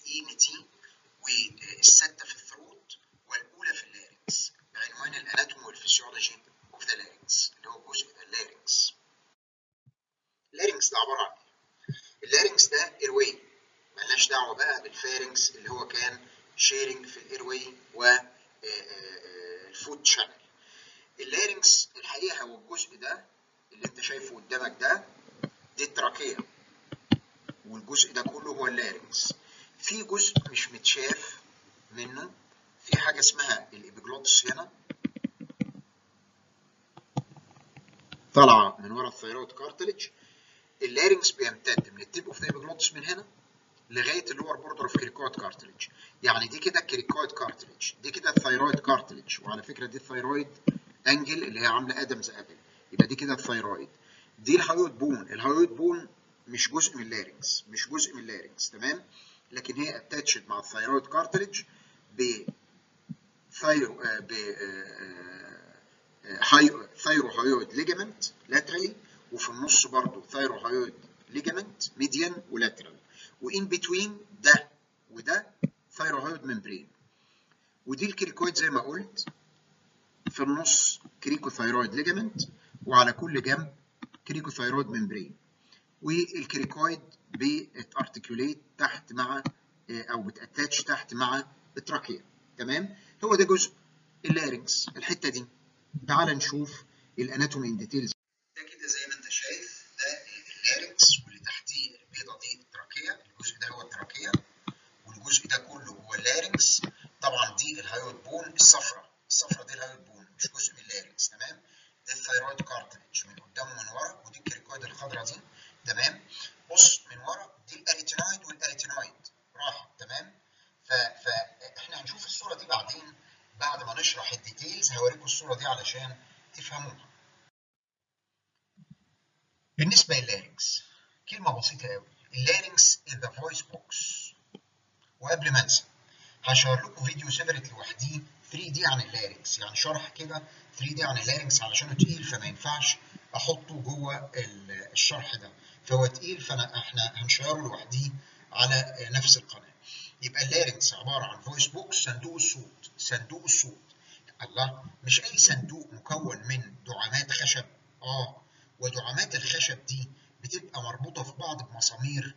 اي ان تي والسته في الثروت والاولى في اللارنكس بعنوان الاناتومي والفسيولوجي اوف ذا لارنكس اللي هو جزء اللارنكس اللارنكس ده عباره عن ايه؟ اللارنكس ده ايرواي ملناش دعوه بقى بالفارنكس اللي هو كان شيرنج في الايرواي والفود شانل اللارنكس الحقيقه هو الجزء ده اللي انت شايفه قدامك ده دي التراكيه والجزء ده كله هو اللارنكس في جزء مش متشاف منه في حاجه اسمها الابيجلوتس هنا طالعه من ورا الثيرويد كارتلج اللارنكس بيمتد من التيب اوف ذا ابيجلوتس من هنا لغايه اللور بوردر اوف كريكويد كارتلج يعني دي كده الكريكويد كارتلج دي كده الثيرويد كارتلج وعلى فكره دي الثيرويد انجل اللي هي عامله ادمز ابل يبقى دي كده الثيرويد دي الهايويد بون الهايويد بون مش جزء من اللارنكس مش جزء من اللارنكس تمام لكن هي اتاتشد مع الثيرويد كارتلج ب ثيرو ب ثيرو هايويد ليجامنت لاترالي وفي النص برضه ثيرو هايويد ليجامنت ميديان ولاترال وان بتوين ده وده ثيرو هايويد ممبرين ودي الكريكويد زي ما قلت في النص كريكوثايرويد ليجامنت وعلى كل جنب كريكوثايرويد ممبرين والكريكويد بتارتكيوليت تحت مع او بتاتاتش تحت مع التراكيه تمام هو ده جزء اللارنكس الحته دي تعال نشوف الاناتومي ان ديتيلز ده كده زي ما انت شايف ده اللارنكس واللي تحتيه البيضه دي التراكيه الجزء ده هو التراكيه والجزء ده كله هو اللارنكس طبعا دي الهايويد بون الصفراء الصفراء دي الهايويد بون مش جزء من اللارنكس تمام ده الثيرويد كارتلج من قدام ومن ورا ودي الكريكويد الخضراء دي تمام بص من ورا دي الاريتينويد والاريتينويد راحت تمام فاحنا هنشوف الصوره دي بعدين بعد ما نشرح الديتيلز هوريكم الصوره دي علشان تفهموها بالنسبه لللارنكس كلمه بسيطه قوي اللارنكس is the voice box وقبل ما انسى هشير لكم فيديو سيبريت لوحديه 3 دي عن اللارنكس يعني شرح كده 3 دي عن اللارنكس علشان تقيل فما ينفعش احطه جوه الشرح ده فهو تقيل فانا احنا هنشيره لوحديه على نفس القناه يبقى اللارنكس عباره عن فويس بوكس صندوق الصوت صندوق الصوت الله مش اي صندوق مكون من دعامات خشب اه ودعامات الخشب دي بتبقى مربوطه في بعض بمسامير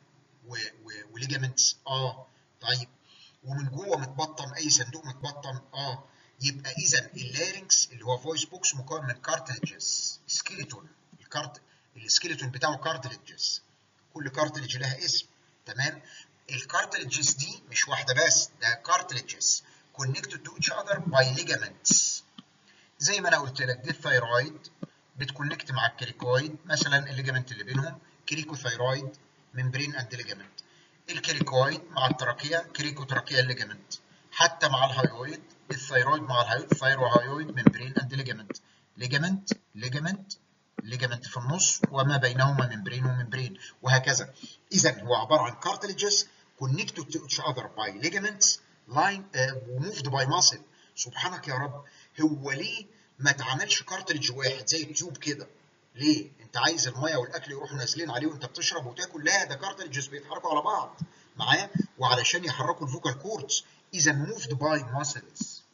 وليجامنتس اه طيب ومن جوه متبطن اي صندوق متبطن اه يبقى اذا اللارنكس اللي هو فويس بوكس مكون من كارتلجز سكيلتون الكارت السكيلتون بتاعه كارتلجز كل كارتلج لها اسم تمام الكارتلجز دي مش واحده بس ده كارتلجز connected to each other by ligaments زي ما انا قلت لك دي الثايرويد بتكونكت مع الكريكويد مثلا الليجامنت اللي بينهم كريكوثايرويد ممبرين اند ليجامنت الكريكويد مع التراكيه كريكوتراكيه ليجامنت حتى مع الهايويد الثايرويد مع الهايويد ثايروهايويد ممبرين اند ليجامنت ليجامنت ليجامنت ليجامنت في النص وما بينهما ممبرين وممبرين وهكذا اذا هو عباره عن كارتلجز connected to each other by ligaments line وmoved by muscle سبحانك يا رب هو ليه ما اتعملش كارتلج واحد زي التيوب كده ليه؟ انت عايز الميه والاكل يروحوا نازلين عليه وانت بتشرب وتاكل لا ده كارتلجز بيتحركوا على بعض معايا وعلشان يحركوا الفوكال كوردز اذا موفد باي ماسلز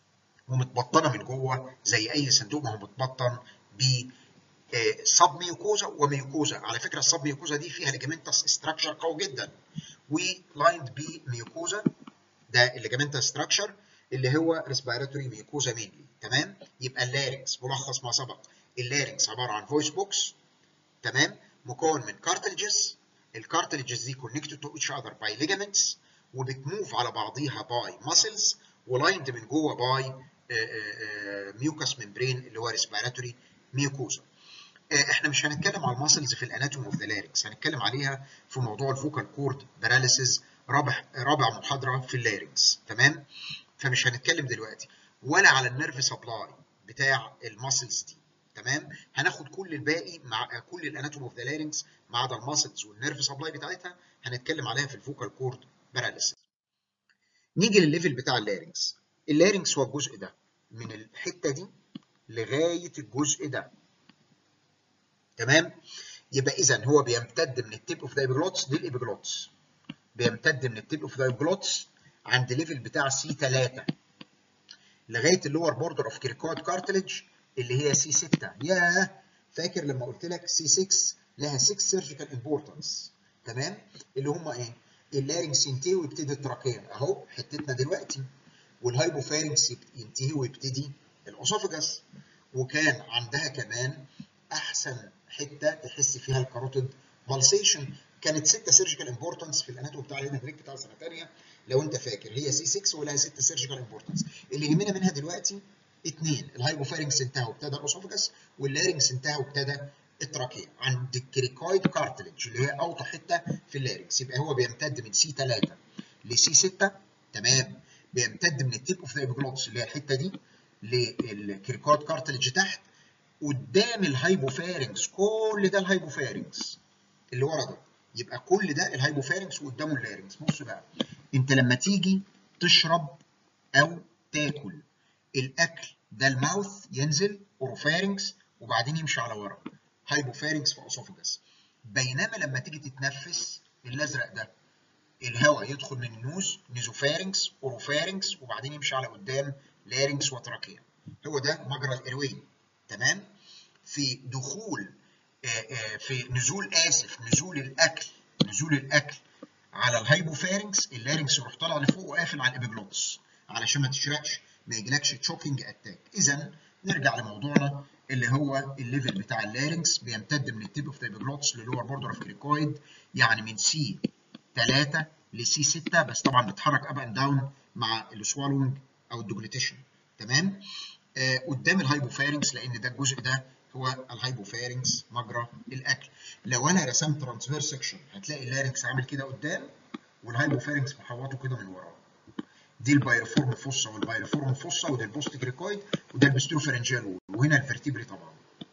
ومتبطنه من جوه زي اي صندوق ما هو متبطن ب سب ميوكوزا وميوكوزا على فكره السب ميوكوزا دي فيها ليجامنتس ستراكشر قوي جدا ولايند بميوكوزا ده الليجامنتس ستراكشر اللي هو ريسبيراتوري ميوكوزا مينلي تمام يبقى اللارنكس ملخص ما سبق اللارنكس عباره عن فويس بوكس تمام مكون من كارتلجز الكارتلجز دي كونكتد تو ايتش اذر باي ليجامنتس وبتموف على بعضيها باي ماسلز ولايند من جوه باي ميوكاس ممبرين اللي هو ريسبيراتوري ميوكوزا احنا مش هنتكلم على الماسلز في الاناتومي اوف ذا لارنكس هنتكلم عليها في موضوع الفوكال كورد باراليسيس رابع رابع محاضره في اللارنكس تمام فمش هنتكلم دلوقتي ولا على النيرف سبلاي بتاع الماسلز دي تمام هناخد كل الباقي مع كل الاناتومي اوف ذا لارنكس ما عدا الماسلز والنيرف سبلاي بتاعتها هنتكلم عليها في الفوكال كورد باراليسيس نيجي للليفل بتاع اللارنكس اللارنكس هو الجزء ده من الحته دي لغايه الجزء ده تمام يبقى اذا هو بيمتد من التيب اوف ذا ايبيجلوتس دي الايبيجلوتس بيمتد من التيب اوف ذا جلوتس عند ليفل بتاع سي 3 لغايه اللور بوردر اوف كيركود كارتلج اللي هي سي 6 ياه فاكر لما قلت لك سي 6 لها 6 سيرجيكال امبورتنس تمام اللي هم ايه اللارنكس ينتهي ويبتدي التراكيه اهو حتتنا دلوقتي والهايبوفارنكس ينتهي ويبتدي الاسوفجس وكان عندها كمان احسن حته تحس فيها الكاروتيد بالسيشن كانت 6 سيرجيكال امبورتنس في الاناتوم بتاع الهيدن بريك بتاع سنه ثانيه لو انت فاكر هي سي 6 ولها 6 سيرجيكال امبورتنس اللي يهمنا منها دلوقتي اثنين الهايبوفارنكس انتهى وابتدى الاسوفجس واللارنكس انتهى وابتدى التراكيه عند الكريكويد كارتلج اللي هي اوطى حته في اللارنكس يبقى هو بيمتد من سي 3 لسي 6 تمام بيمتد من التيب اوف ذا اللي هي الحته دي للكريكويد كارتلج تحت قدام الهايبوفارنكس كل ده الهايبوفارنكس اللي ورا ده يبقى كل ده الهايبوفارنكس وقدامه اللارنكس بص بقى انت لما تيجي تشرب او تاكل الاكل ده الماوث ينزل اوروفارنكس وبعدين يمشي على ورا هايبوفارنكس في اسوفجس بينما لما تيجي تتنفس الازرق ده الهواء يدخل من النوز نيزوفارنكس اوروفارنكس وبعدين يمشي على قدام لارنكس وتراكيه هو ده مجرى الايروي تمام في دخول آآ آآ في نزول اسف نزول الاكل نزول الاكل على الهايبوفارنكس اللارنكس يروح طالع لفوق وقافل على الابيجلوتس علشان ما تشرقش ما يجيلكش تشوكينج اتاك اذا نرجع لموضوعنا اللي هو الليفل بتاع اللارنكس بيمتد من التيب اوف ذا ابيجلوتس للور بوردر اوف كريكويد يعني من سي 3 لسي 6 بس طبعا بتحرك اب اند داون مع السوالونج او الدوجليتيشن تمام آه قدام الهايبوفارنكس لان ده الجزء ده هو الهايبوفارنكس مجرى الاكل لو انا رسمت ترانسفير سكشن هتلاقي اللارنكس عامل كده قدام والهايبوفارنكس محوطه كده من ورا دي البايرفورم فوسا والبايرفورم فوسا وده البوست جريكويد وده البستروفرنجيال وول وهنا الفرتيبري طبعا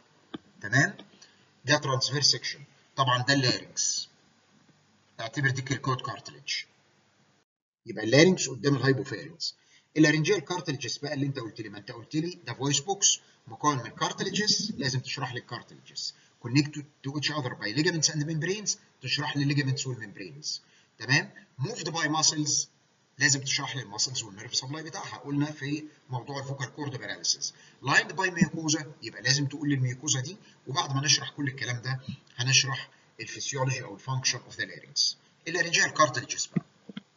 تمام ده ترانسفير سكشن طبعا ده اللارنكس اعتبر دي كريكويد كارتلج يبقى اللارنكس قدام الهايبوفارنكس اللارنجيال كارتلجز بقى اللي انت قلت لي ما انت قلت لي ده فويس بوكس مكون من كارتلجز لازم تشرح لي الكارتلجز كونكتد تو اتش اذر باي ليجامنتس اند ممبرينز تشرح لي الليجامنتس والممبرينز تمام موفد باي ماسلز لازم تشرح لي الماسلز والنيرف سبلاي بتاعها قلنا في موضوع الفوكال كورد باراليسيس لايند باي ميوكوزا يبقى لازم تقول لي الميوكوزا دي وبعد ما نشرح كل الكلام ده هنشرح الفسيولوجي او الفانكشن اوف ذا لارنكس اللارنجيال كارتلجز بقى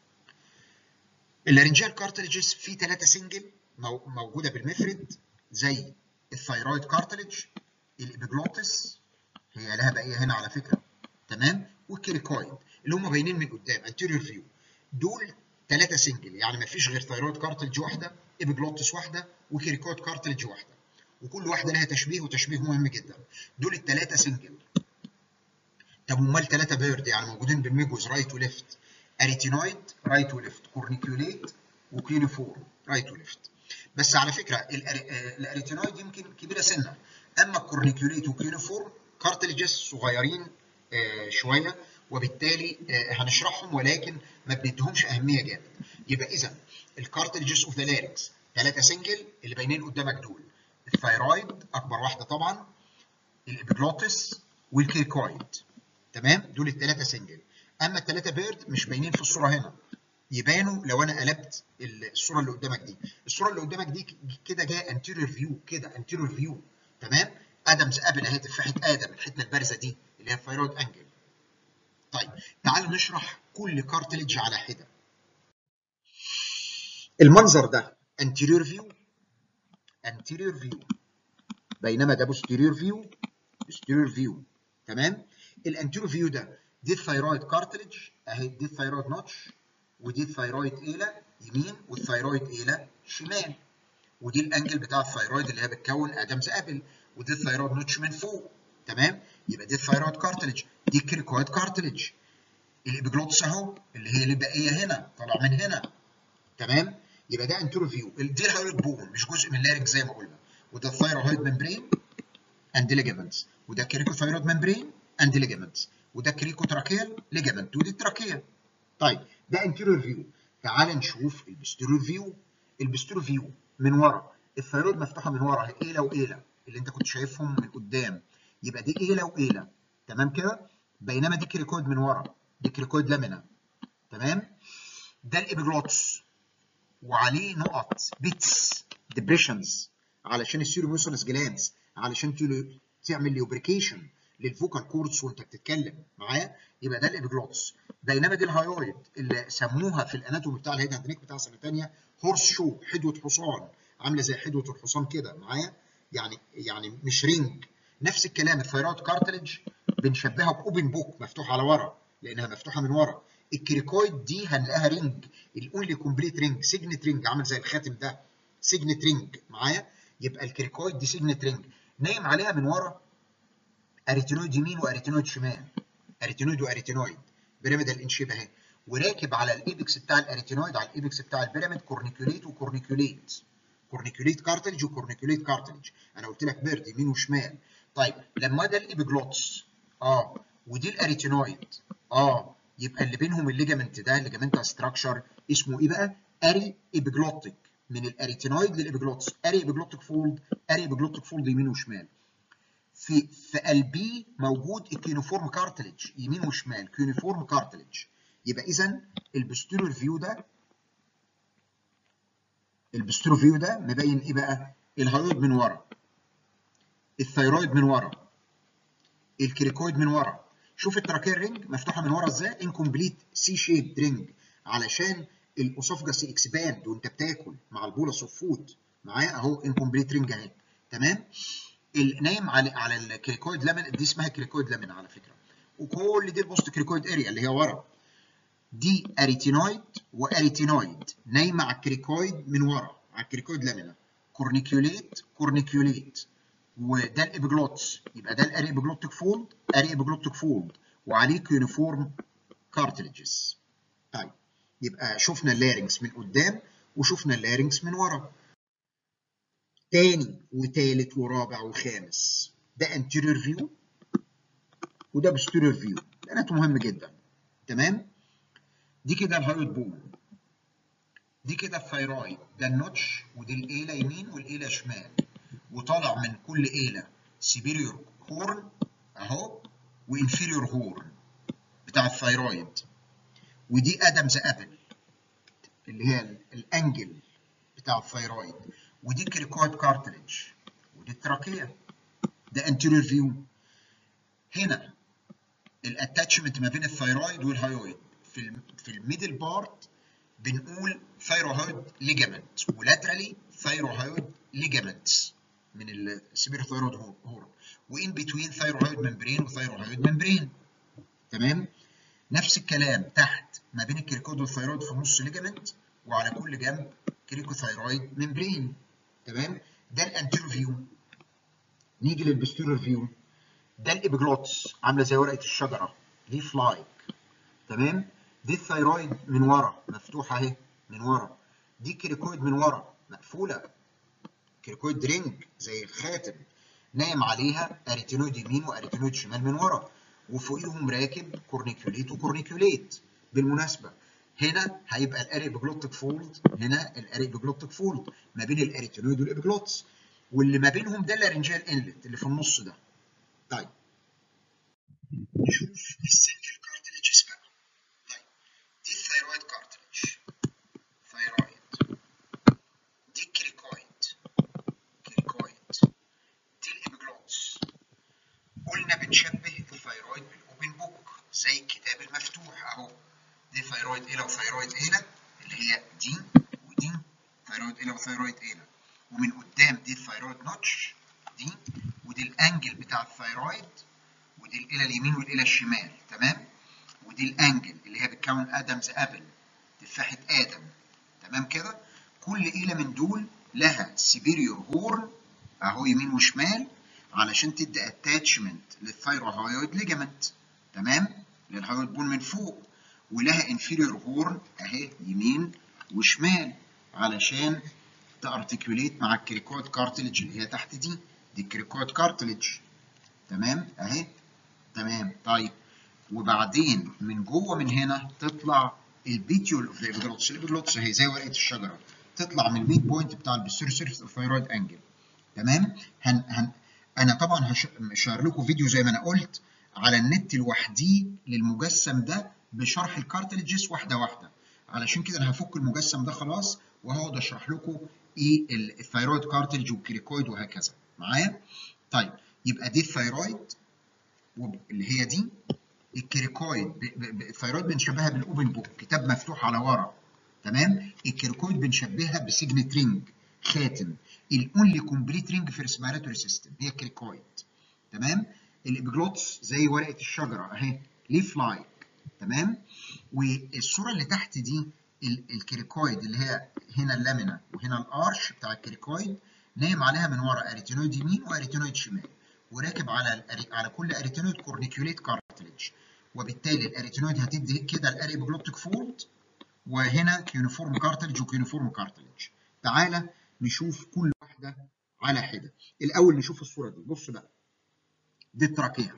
اللارنجيال كارتلجز في ثلاثه سنجل موجوده بالمفرد زي الثايرويد كارتلج الابيجلوتس هي لها بقيه هنا على فكره تمام والكيريكويد اللي هم باينين من قدام انتيريور فيو دول ثلاثه سنجل يعني ما فيش غير ثايرويد كارتلج واحده ابيجلوتس واحده وكيريكويد كارتلج واحده وكل واحده لها تشبيه وتشبيه مهم جدا دول الثلاثه سنجل طب امال ثلاثه بيرد يعني موجودين بالميجوز رايت وليفت اريتينويد رايت وليفت كورنيكيوليت وكلينيفورم رايت وليفت بس على فكره الاريتينويد يمكن كبيره سنه اما الكورنيكيوليت وكلينيفورم كارتلجز صغيرين شويه وبالتالي هنشرحهم ولكن ما بنديهمش اهميه جامد يبقى اذا الكارتلجز اوف ذا لارنكس ثلاثه سنجل اللي باينين قدامك دول الثايرويد اكبر واحده طبعا الابيجلوتس والكيركويد تمام دول الثلاثه سنجل اما الثلاثه بيرد مش باينين في الصوره هنا يبانوا لو انا قلبت الصوره اللي قدامك دي الصوره اللي قدامك دي كده جايه انتيريور فيو كده انتيريور فيو تمام ادمز ابل اهي تفاحه ادم الحته البارزه دي اللي هي الثايرويد انجل طيب تعال نشرح كل كارتلج على حده المنظر ده anterior view anterior view بينما ده posterior view posterior view تمام الانتيريور فيو ده دي الثايرويد كارتلج اهي دي الثايرويد نوتش ودي الثايرويد ايلا يمين والثايرويد ايلا شمال ودي الانجل بتاع الثايرويد اللي هي بتكون ادمز ابل ودي الثايرويد نوتش من فوق تمام يبقى دي الثايرويد كارتلج دي الكريكويد كارتلج الابيجلوتس اهو اللي هي اللي باقيه هنا طالع من هنا تمام يبقى ده انتيرو فيو دي الهايرويد بون مش جزء من اللارنج زي ما قلنا وده الثايرويد ممبرين اند ليجامنتس وده كريكوثايرويد ممبرين اند ليجامنتس وده كريكوتراكيال ليجامنت ودي التراكيه طيب ده انتيريور فيو تعال نشوف البستيريور فيو البستيريور فيو من ورا الثايرويد مفتوحه من ورا ايلا وايلا اللي انت كنت شايفهم من قدام يبقى دي ايلا وايلا تمام كده بينما دي كريكويد من ورا دي كريكويد لامينا تمام ده الابيجلوتس وعليه نقط بيتس ديبريشنز علشان السيروميوسونس جلانس علشان تعمل ليوبريكيشن للفوكال كوردز وانت بتتكلم معايا يبقى ده الابيجلوتس بينما دي الهايويد اللي سموها في الاناتومي بتاع الهيد اند بتاع سنه ثانيه هورس شو حدوه حصان عامله زي حدوه الحصان كده معايا يعني يعني مش رينج نفس الكلام الثيرويد كارتلج بنشبهها باوبن بوك مفتوح على ورا لانها مفتوحه من ورا الكريكويد دي هنلاقيها رينج الاونلي كومبليت رينج سيجنت رينج عامل زي الخاتم ده سيجنت رينج معايا يبقى الكريكويد دي سيجنت رينج نايم عليها من ورا اريتينويد يمين واريتينويد شمال اريتينويد واريتينويد بيراميدال انشيب اهي وراكب على الايبكس بتاع الاريتينويد على الايبكس بتاع البيراميد كورنيكوليت وكورنيكوليت كورنيكوليت كارتلج وكورنيكوليت كارتلج انا قلت لك بيرد يمين وشمال طيب لما ده الابيجلوتس اه ودي الاريتينويد اه يبقى اللي بينهم الليجامنت ده الليجامنت ستراكشر اسمه ايه بقى؟ اري ابيجلوتيك من الاريتينويد للابيجلوتس اري ابيجلوتيك فولد اري ابيجلوتيك فولد يمين وشمال في في قلبيه موجود الكيونيفورم كارتلج يمين وشمال كيونيفورم كارتلج يبقى اذا البستيرور فيو ده البستيرور فيو ده مبين ايه بقى؟ الهايويد من ورا الثيرويد من ورا الكريكويد من ورا شوف التراكيه رينج مفتوحه من ورا ازاي انكمبليت سي شيب رينج علشان الاسوفجاس اكسباند وانت بتاكل مع البولس اوف فود معايا اهو انكمبليت رينج اهي تمام نايم على على الكريكويد لامين دي اسمها كريكويد لامين على فكره وكل دي البوست كريكويد اريا اللي هي ورا دي اريتينويد واريتينويد نايمه على الكريكويد من ورا على الكريكويد لامينا كورنيكيوليت كورنيكيوليت وده الابيجلوتس يبقى ده الاري ابيجلوتيك فولد اري ابيجلوتيك فولد وعليه كيونيفورم كارتلجز طيب يبقى شفنا اللارنكس من قدام وشفنا اللارنكس من ورا تاني وتالت ورابع وخامس ده anterior view وده posterior view لانه مهم جدا تمام دي كده الهايويد بول دي كده الثايرويد ده النوتش ودي الايله يمين والايله شمال وطالع من كل ايله سيبيريور هورن اهو وانفيريور هورن بتاع الثايرويد ودي ادمز ابل اللي هي الانجل بتاع الثايرويد ودي كريكويد كارتلج ودي التراكيه ده انتيريور فيو هنا الاتاتشمنت ما بين الثايرويد والهايويد في في الميدل بارت بنقول ثايروهايد ليجامنت ولاترالي ثايروهايد ليجامنتس من السبير ثايرويد هورن وان بتوين ثايروهايد ممبرين وثايروهايد ممبرين تمام نفس الكلام تحت ما بين الكريكويد والثايرويد في النص ليجامنت وعلى كل جنب كريكوثايرويد ممبرين تمام ده الانتيرو فيو نيجي للبستيرور فيو ده الابيجلوتس عامله زي ورقه الشجره ليف لايك تمام دي الثايرويد من ورا مفتوحه اهي من ورا دي كريكويد من ورا مقفوله كريكويد رينج زي الخاتم نايم عليها اريتينويد يمين واريتينويد شمال من ورا وفوقيهم راكب كورنيكيوليت وكورنيكيوليت بالمناسبه هنا هيبقى الاريبيجلوتيك فولد هنا الاريبيجلوتيك فولد ما بين الاريتينويد والابيجلوتس واللي ما بينهم ده اللارنجيال انلت اللي في النص ده طيب نشوف السنجل كارتلجز بقى طيب دي الثايرويد كارتلج ثايرويد دي الكريكويد كريكويد دي الابيجلوتس قلنا بنشبه الثايرويد بالاوبن بوك زي الكتاب المفتوح اهو دي ثايرويد إيلا وثايرويد إيلا اللي هي دي ودي ثايرويد إيلا وثايرويد إيلا ومن قدام دي الثايرويد نوتش دي ودي الانجل بتاع الثايرويد ودي الإيلا اليمين والإيلا الشمال تمام ودي الانجل اللي هي بتكون ادمز ابل تفاحة ادم تمام كده كل إيلا من دول لها سيبيريور هورن اهو يمين وشمال علشان تدي اتاتشمنت للثايروهايويد ليجامنت تمام للهايويد بون من فوق ولها انفيريور هورن اهي يمين وشمال علشان تارتكيوليت مع الكريكويد كارتلج اللي هي تحت دي دي الكريكويد كارتلج تمام اهي تمام طيب وبعدين من جوه من هنا تطلع البيتيول اوف الابيجلوتس الابيجلوتس اهي زي ورقه الشجره تطلع من الميد بوينت بتاع البستيريو سيرفيس اوف ثايرويد انجل تمام هن هن انا طبعا هشير لكم فيديو زي ما انا قلت على النت لوحديه للمجسم ده بشرح الكارتلجز واحده واحده علشان كده انا هفك المجسم ده خلاص وهقعد اشرح لكم ايه الثايرويد كارتلج والكريكويد وهكذا معايا طيب يبقى دي الثايرويد اللي هي دي الكريكويد الثايرويد بنشبهها بالاوبن بوك كتاب مفتوح على ورق تمام الكريكويد بنشبهها بسيجنت رينج خاتم الاونلي كومبليت رينج في الريسبيراتوري سيستم هي الكريكويد تمام الابجلوتس زي ورقه الشجره اهي ليف لايك تمام والصوره اللي تحت دي الكريكويد اللي هي هنا اللامينا وهنا الارش بتاع الكريكويد نايم عليها من ورا اريتينويد يمين واريتينويد شمال وراكب على على كل اريتينويد كورنيكيوليت كارتلج وبالتالي الاريتينويد هتدي كده الاريبجلوتيك فولد وهنا كيونيفورم كارتلج وكيونيفورم كارتلج تعالى نشوف كل واحده على حده الاول نشوف الصوره دي بص بقى دي التراكيه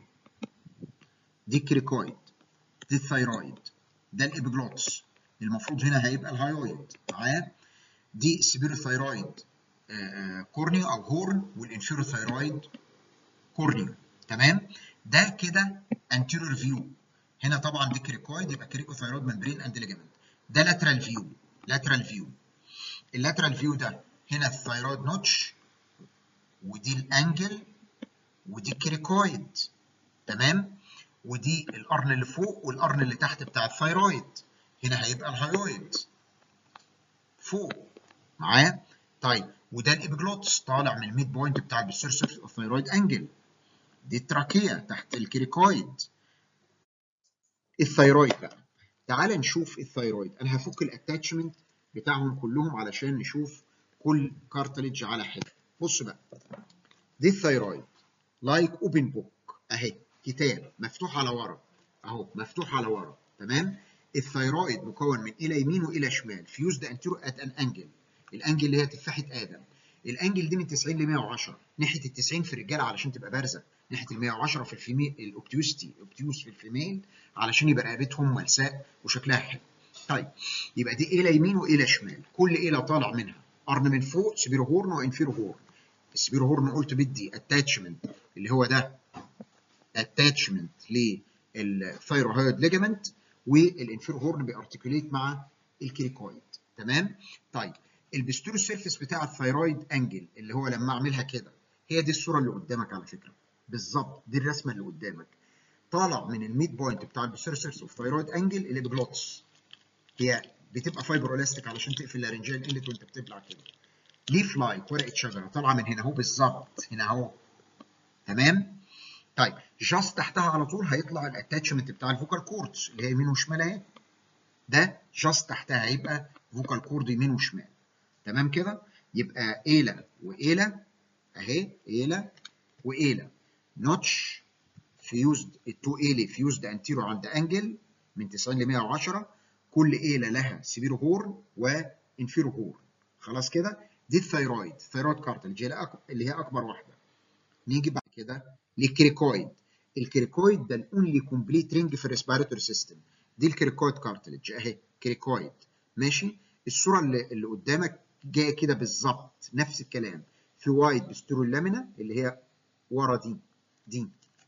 دي الكريكويد دي الثايرويد ده الابجلوتس المفروض هنا هيبقى الهايويد معايا دي السبيروثايرويد كورنيو او هورن والانفيروثايرويد كورنيو تمام ده كده انتيريور فيو هنا طبعا دي كريكويد يبقى كريكوثايرويد ممبرين اند ليجامنت ده لاترال فيو لاترال فيو اللاترال فيو ده هنا الثايرويد نوتش ودي الانجل ودي الكريكويد تمام ودي القرن اللي فوق والقرن اللي تحت بتاع الثايرويد هنا هيبقى الهايويد فوق معايا طيب وده الابجلوتس طالع من الميد بوينت بتاع السيرفس اوف ثايرويد انجل دي التراكيه تحت الكريكويد الثايرويد بقى تعال نشوف الثايرويد انا هفك الاتاتشمنت بتاعهم كلهم علشان نشوف كل كارتلج على حده بص بقى دي الثايرويد لايك اوبن بوك اهي كتاب مفتوح على ورا اهو مفتوح على ورا تمام الثايرويد مكون من الى يمين والى شمال فيوزد انتيرو ات ان انجل الانجل اللي هي تفاحه ادم الانجل دي من 90 ل 110 ناحيه ال 90 في الرجاله علشان تبقى بارزه ناحيه ال 110 في الفيميل الاوبتيوستي اوبتيوس في الفيميل علشان يبقى رقبتهم ملساء وشكلها حلو طيب يبقى دي الى يمين والى شمال كل الى طالع منها قرن من فوق سبيرو هورن وانفيرو هورن السبيرو هورن قلت بدي اتاتشمنت اللي هو ده اتاتشمنت للثايروهيد ليجامنت والانفيرو هورن بيارتكوليت مع الكريكويد تمام طيب البستور سيرفيس بتاع الثايرويد انجل اللي هو لما اعملها كده هي دي الصوره اللي قدامك على فكره بالظبط دي الرسمه اللي قدامك طالع من الميد بوينت بتاع البستور سيرفيس اوف ثايرويد انجل الابجلوتس هي بتبقى فايبر الاستيك علشان تقفل اللارنجيال انلت وانت بتبلع كده ليف لايك ورقه شجره طالعه من هنا اهو بالظبط هنا اهو تمام طيب جاست تحتها على طول هيطلع الاتاتشمنت بتاع الفوكال كوردز اللي هي يمين وشمال اهي ده جاست تحتها هيبقى فوكال كورد يمين وشمال تمام كده يبقى ايلا وايلا اهي ايلا وايلا نوتش فيوزد التو ايلي فيوزد انتيرو عند انجل من 90 ل 110 كل ايلا لها سبيرو هورن وانفيرو هورن خلاص كده دي الثايرويد الثايرويد كارتلج اللي هي اكبر واحده نيجي بعد كده للكريكويد الكريكويد ده الاونلي كومبليت رينج في الريسبيراتوري سيستم دي الكريكويد كارتلج اهي كريكويد ماشي الصوره اللي, اللي قدامك جايه كده بالظبط نفس الكلام في وايد بسترول لامينا اللي هي ورا دي دي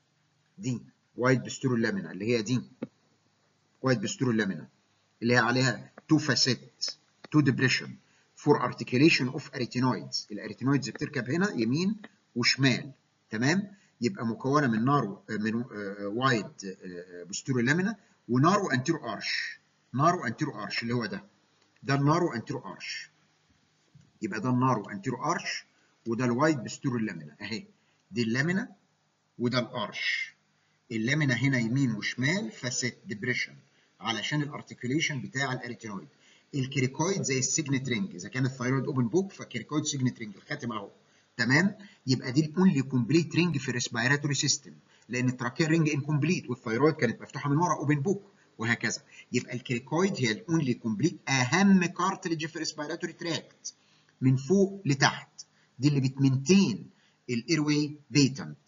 دي وايد بسترول لامينا اللي هي دي وايد بسترول لامينا اللي هي عليها تو فاسيت تو ديبريشن فور ارتكيوليشن اوف اريتينويدز الاريتينويدز بتركب هنا يمين وشمال تمام يبقى مكونه من نارو من وايد بستيرو لامينا ونارو انتيرو ارش نارو انتيرو ارش اللي هو ده ده النارو انتيرو ارش يبقى ده النارو انتيرو ارش وده الوايد بستيرو لامينا اهي دي اللامينا وده الارش اللامينا هنا يمين وشمال فاسيت ديبريشن علشان الارتكيوليشن بتاع الاريتينويد الكريكويد زي السيجنت رينج اذا كان الثايرويد اوبن بوك فالكريكويد سيجنت رينج الخاتم اهو تمام يبقى دي الاونلي كومبليت رينج في الريسبيراتوري سيستم لان التراكيا رينج انكمبليت والثايرويد كانت مفتوحه من ورا اوبن بوك وهكذا يبقى الكريكويد هي الاونلي كومبليت اهم كارتلج في الريسبيراتوري تراكت من فوق لتحت دي اللي بتمنتين الايرواي بيتنت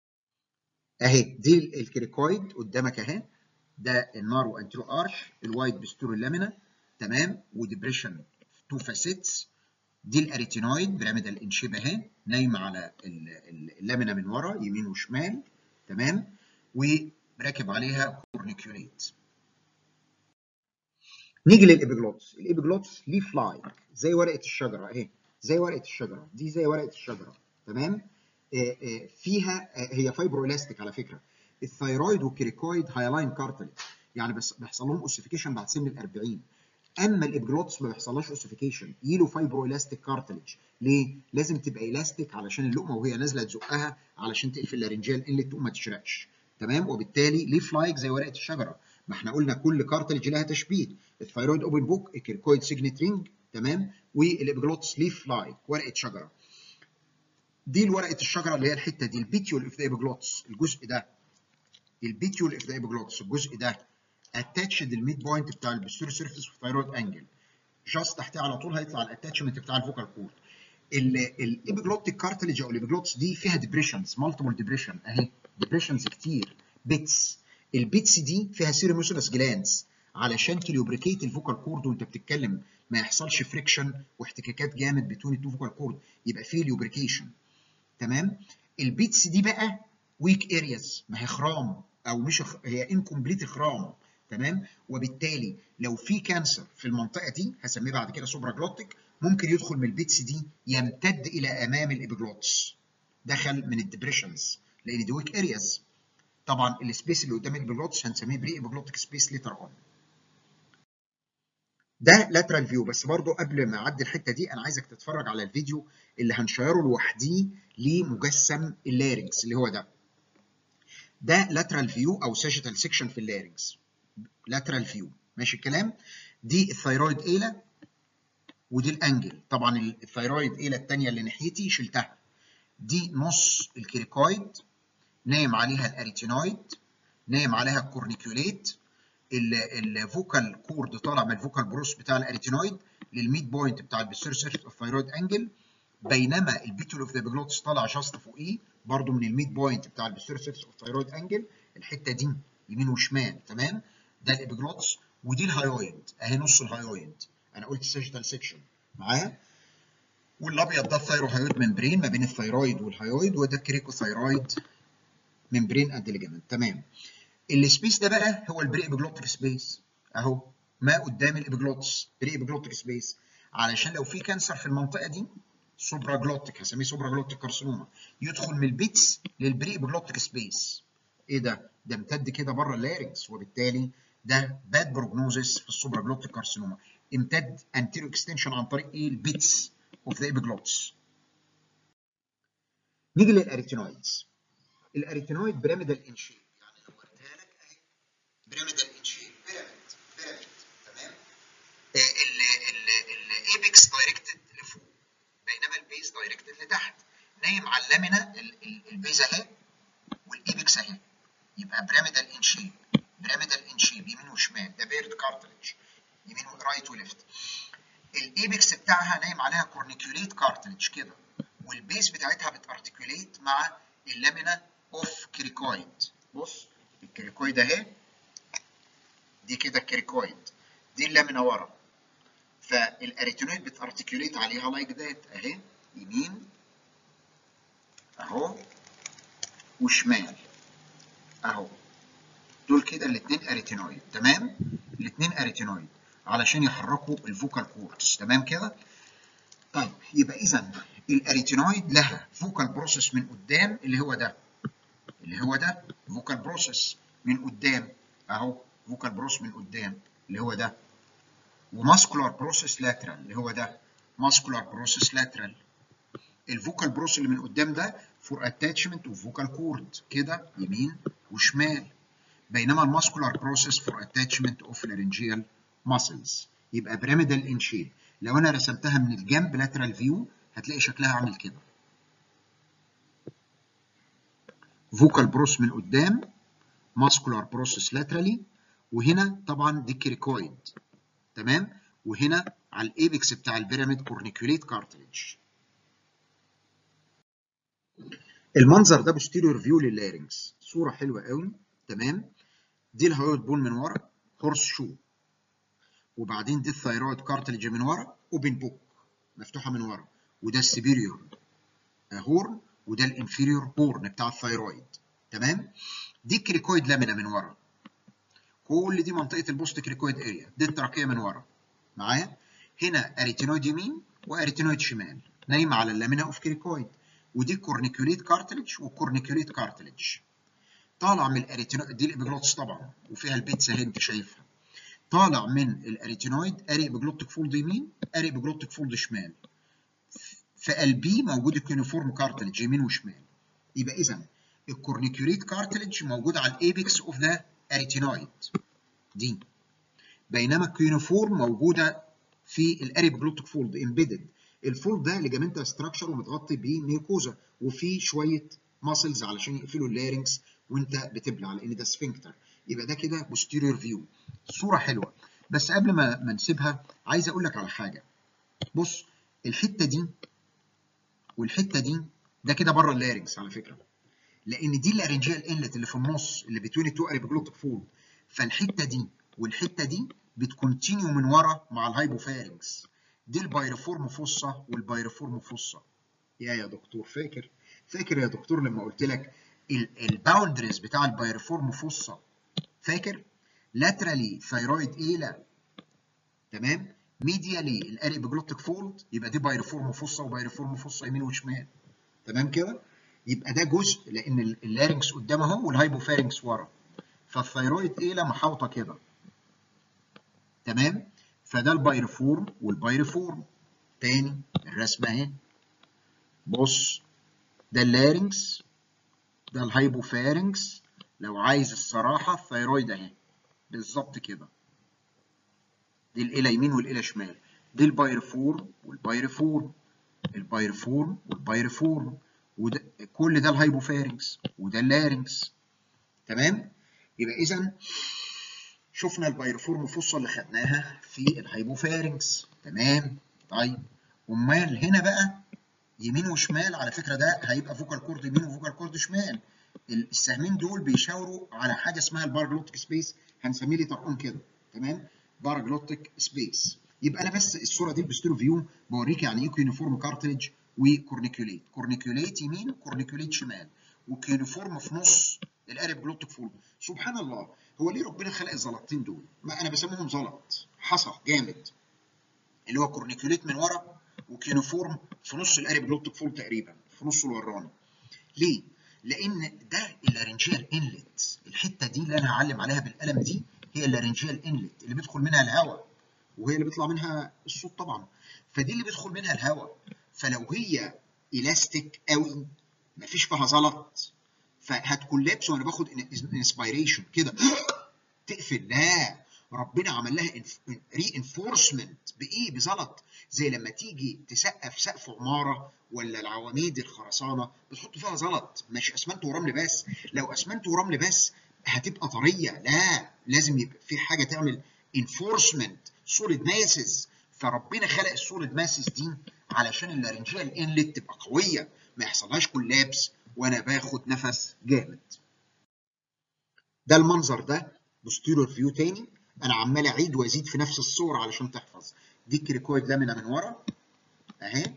اهي دي الكريكويد قدامك اهي ده النارو انترو ارش الوايت بستور اللامينا تمام وديبريشن تو فاسيتس دي الاريتينويد بيراميدال انشيب اهي نايمه على اللامينا من ورا يمين وشمال تمام وراكب عليها كورنيكيوليت نيجي للابيجلوتس الابيجلوتس ليف لايك زي ورقه الشجره اهي زي ورقه الشجره دي زي ورقه الشجره تمام آه آه فيها آه هي فايبرو الاستيك على فكره الثايرويد والكريكويد هايلاين كارتلج يعني بس بيحصل لهم اوسيفيكيشن بعد سن ال 40 اما الابجلوتس ما بيحصلهاش اوسيفيكيشن يلو فايبرو الاستيك كارتلج ليه؟ لازم تبقى الاستيك علشان اللقمه وهي نازله تزقها علشان تقفل اللارنجيال انلت تقوم ما تشرقش تمام وبالتالي ليف لايك زي ورقه الشجره ما احنا قلنا كل كارتلج لها تشبيه الثايرويد اوبن بوك الكريكويد سيجنت رينج تمام والابجلوتس ليف لايك ورقه شجره دي ورقه الشجره اللي هي الحته دي البيتيول اوف ذا ابجلوتس الجزء ده البيتيول اوف ذا ابجلوتس الجزء ده اتاتشد الميد بوينت بتاع البستور سيرفيس والثايرويد انجل جاست تحتيه على طول هيطلع الاتاتشمنت بتاع الفوكال كورد الابيجلوتيك كارتلج او الابيجلوتس دي فيها ديبريشنز مالتيبل ديبريشن اهي ديبريشنز كتير بيتس البيتس دي فيها سيريموسينس جلانز علشان تليوبريكيت الفوكال كورد وانت بتتكلم ما يحصلش فريكشن واحتكاكات جامد بتون التو فوكال كورد يبقى فيه ليوبريكيشن تمام البيتس دي بقى ويك ارياز ما هي خرام او مش خ... هي انكمبليت خرام تمام وبالتالي لو في كانسر في المنطقه دي هسميه بعد كده سوبرا جلوتيك ممكن يدخل من البيتس دي يمتد الى امام الابيجلوتس دخل من الدبريشنز لان دي ويك ارياز طبعا السبيس اللي قدام الابيجلوتس هنسميه بري ابيجلوتيك سبيس ليتر اون ده لاترال فيو بس برضو قبل ما اعدي الحته دي انا عايزك تتفرج على الفيديو اللي هنشيره لوحديه لمجسم اللارنكس اللي هو ده ده لاترال فيو او ساجيتال سيكشن في اللارنكس لاترال فيو ماشي الكلام دي الثايرويد ايلا ودي الانجل طبعا الثايرويد ايلا الثانيه اللي ناحيتي شلتها دي نص الكريكويد نايم عليها الاريتينويد نايم عليها الكورنيكوليت الفوكال كورد طالع من الفوكال بروس بتاع الاريتينويد للميد بوينت بتاع البستير سيرفيس اوف ثايرويد انجل بينما البيتول اوف ذا بيجلوتس طالع جاست فوقيه برضو من الميد بوينت بتاع البستير سيرفيس اوف ثايرويد انجل الحته دي يمين وشمال تمام ده الابيجلوتس ودي الهايويد اهي نص الهايويد انا قلت سيجيتال سيكشن معايا والابيض ده الثايروهايويد ممبرين ما بين الثايرويد والهايويد وده الكريكوثايرويد ممبرين اند ليجامنت تمام السبيس ده بقى هو البري ابيجلوتيك سبيس اهو ما قدام الابيجلوتس بري ابيجلوتيك سبيس علشان لو في كانسر في المنطقه دي سوبرا جلوتيك هسميه سوبرا جلوتيك كارسينوما يدخل من البيتس للبري ابيجلوتيك سبيس ايه ده؟ ده امتد كده بره اللارنكس وبالتالي ده باد بروجنوزس في السوبرا جلوتيك كارسينوما امتد انتيريو اكستنشن عن طريق ايه البيتس اوف ذا ابيجلوتس نيجي للاريتينويدز الاريتينويد بيراميدال ان شيب يعني لو وريتها لك اهي بيراميدال ان شيب بيراميد بيراميد تمام الايبكس دايركتد لفوق بينما البيز دايركتد لتحت نايم على اللامينا البيز اهي والايبكس اهي يبقى بيراميدال ان شيب بيراميدال ان شيب يمين وشمال ده بيرد كارتلج يمين رايت وليفت الايبكس بتاعها نايم عليها كورنيكوليت كارتلج كده والبيس بتاعتها بتارتكوليت مع اللامينا اوف كريكويد بص الكريكويد اهي دي كده الكريكويد دي اللامينا ورا فالاريتينويد بتارتكوليت عليها لايك ذات اهي يمين اهو وشمال اهو دول كده الاثنين اريتينويد تمام الاثنين اريتينويد علشان يحركوا الفوكال كوردز تمام كده طيب يبقى اذا الاريتينويد لها فوكال بروسيس من قدام اللي هو ده اللي هو ده فوكال بروسيس من قدام اهو فوكال بروس من قدام اللي هو ده وماسكولار بروسيس لاترال اللي هو ده ماسكولار بروسيس لاترال الفوكال بروس اللي من قدام ده فور اتاتشمنت اوف فوكال كورد كده يمين وشمال بينما الماسكولار بروسيس فور اتاتشمنت اوف لارنجيال ماسلز يبقى بيراميدال ان شيب لو انا رسمتها من الجنب لاترال فيو هتلاقي شكلها عامل كده فوكال بروس من قدام ماسكولار بروسيس لاترالي وهنا طبعا دي كريكويد تمام وهنا على الايبكس بتاع البيراميد كورنيكوليت كارتلج المنظر ده بوستيريور فيو لللارنكس صوره حلوه قوي تمام دي الهايويد بون من ورا هورس شو وبعدين دي الثايرويد كارتلج من ورا اوبن بوك مفتوحه من ورا وده السبيريور هورن وده الانفيريور هورن بتاع الثايرويد تمام دي الكريكويد لامينا من ورا كل دي منطقه البوست كريكويد اريا دي التراكيه من ورا معايا هنا اريتينويد يمين واريتينويد شمال نايمه على اللامينا اوف كريكويد ودي كورنيكوليت كارتلج وكورنيكوليت كارتلج طالع من الاريتينويد دي الابيجلوتس طبعا وفيها البيتزا اهي انت شايفها طالع من الاريتينويد اري ابيجلوتيك فولد يمين اري ابيجلوتيك فولد شمال في قلبيه موجود الكيونيفورم كارتلج يمين وشمال يبقى اذا الكورنيكوليت كارتلج موجود على الايبكس اوف ذا اريتينويد دي بينما الكيونيفورم موجوده في الاريبجلوتيك فولد امبيدد الفولد ده ليجامنتا ستراكشر ومتغطي بميوكوزا وفيه شويه ماسلز علشان يقفلوا اللارنكس وانت بتبلع لان ده سفنكتر يبقى ده كده بوستيريور فيو صوره حلوه بس قبل ما ما نسيبها عايز اقول لك على حاجه بص الحته دي والحته دي ده كده بره اللارنكس على فكره لان دي اللارنجيال انلت اللي في النص اللي بتوين التو اريبجلوتيك فولد فالحته دي والحته دي بتكونتينيو من ورا مع الهايبوفارنكس دي البايرفورم فوسا والبايرفورم فوسا يا يا دكتور فاكر فاكر يا دكتور لما قلت لك الباوندريز بتاع البايرفورم فوسا فاكر لاترالي ثايرويد ايلا تمام ميديالي الاريبجلوتيك فولد يبقى دي بايرفورم فوسا وبايرفورم فوسا يمين وشمال تمام كده يبقى ده جزء لان اللارنكس قدام اهو والهايبوفارنكس ورا فالثايرويد ايلا محاوطه كده تمام فده البايرفورم والبايرفورم تاني الرسمه اهي بص ده اللارنكس ده الهايبوفارنكس لو عايز الصراحه الثايرويد اهي بالظبط كده دي الإلى يمين والإلى شمال دي البايرفورم والبايرفورم البايرفورم والبايرفورم وده كل ده الهايبوفارنكس وده اللارنكس تمام يبقى اذا شفنا البايرفورم فصة اللي خدناها في الهايبوفارنكس تمام طيب امال هنا بقى يمين وشمال على فكره ده هيبقى فوكال كورد يمين وفوكال كورد شمال السهمين دول بيشاوروا على حاجه اسمها البارجلوتيك سبيس هنسميه لي طرقون كده تمام بارجلوتيك سبيس يبقى انا بس الصوره دي بستيرو فيو بوريك يعني ايه كيونيفورم كارتريج وكورنيكوليت كورنيكوليت يمين كورنيكوليت شمال وكيونيفورم في نص الارب جلوتيك فولد سبحان الله هو ليه ربنا خلق الزلطتين دول ما انا بسميهم زلط حصى جامد اللي هو كورنيكوليت من ورا وكيونيفورم في نص الارب جلوتيك فولد تقريبا في نص الوراني ليه لان ده اللارنجيال انلت الحته دي اللي انا هعلم عليها بالقلم دي هي اللارنجيال انلت اللي بيدخل منها الهواء وهي اللي بيطلع منها الصوت طبعا فدي اللي بيدخل منها الهواء فلو هي الاستيك قوي مفيش فيها زلط فهتكولابس وانا باخد انسبيريشن كده تقفل لا ربنا عمل لها ري انفورسمنت بايه بزلط زي لما تيجي تسقف سقف عماره ولا العواميد الخرسانه بتحط فيها زلط مش اسمنت ورمل بس لو اسمنت ورمل بس هتبقى طريه لا لازم يبقى في حاجه تعمل انفورسمنت سوليد ماسز فربنا خلق السوليد ماسز دي علشان اللارنجيال انلت تبقى قويه ما يحصلهاش كولابس وانا باخد نفس جامد ده المنظر ده بوستيريور فيو تاني انا عمال اعيد وازيد في نفس الصور علشان تحفظ دي الكريكويد لامينا من ورا اهي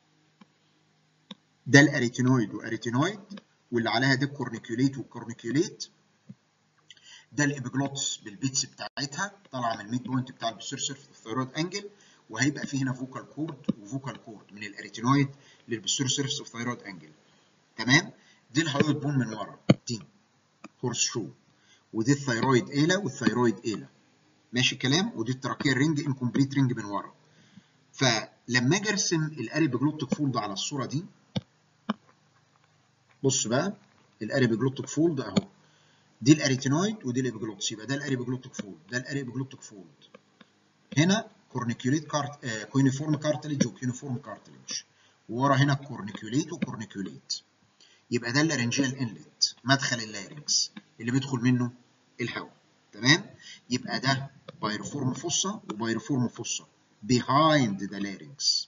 ده الاريتينويد واريتينويد واللي عليها ده الكورنيكوليت والكورنيكوليت ده الابيجلوتس بالبيتس بتاعتها طالعه من الميد بوينت بتاع البسيرسر في الثيرويد انجل وهيبقى فيه هنا فوكال كورد وفوكال كورد من الاريتينويد للبسيرسر في الثيرويد انجل تمام دي الهايويد بون من ورا دي هورس شو ودي الثيرويد ايلا والثيرويد ايلا ماشي الكلام ودي التراكيه رينج انكمبليت رينج من ورا فلما اجي ارسم الاريبيجلوتيك فولد على الصوره دي بص بقى الاريبيجلوتيك فولد اهو دي الاريتينويد ودي الابيجلوتس يبقى ده الاريبيجلوتيك فولد ده الاريبيجلوتيك فولد هنا كورنيكوليت كارت آه كوينيفورم كارتلج وكيونيفورم كارتلج وورا هنا كورنيكوليت وكورنيكوليت يبقى ده اللارنجيال انلت مدخل اللارنكس اللي بيدخل منه الهواء تمام يبقى ده بايروفورم فوسا وبايروفورم فوسا behind the larynx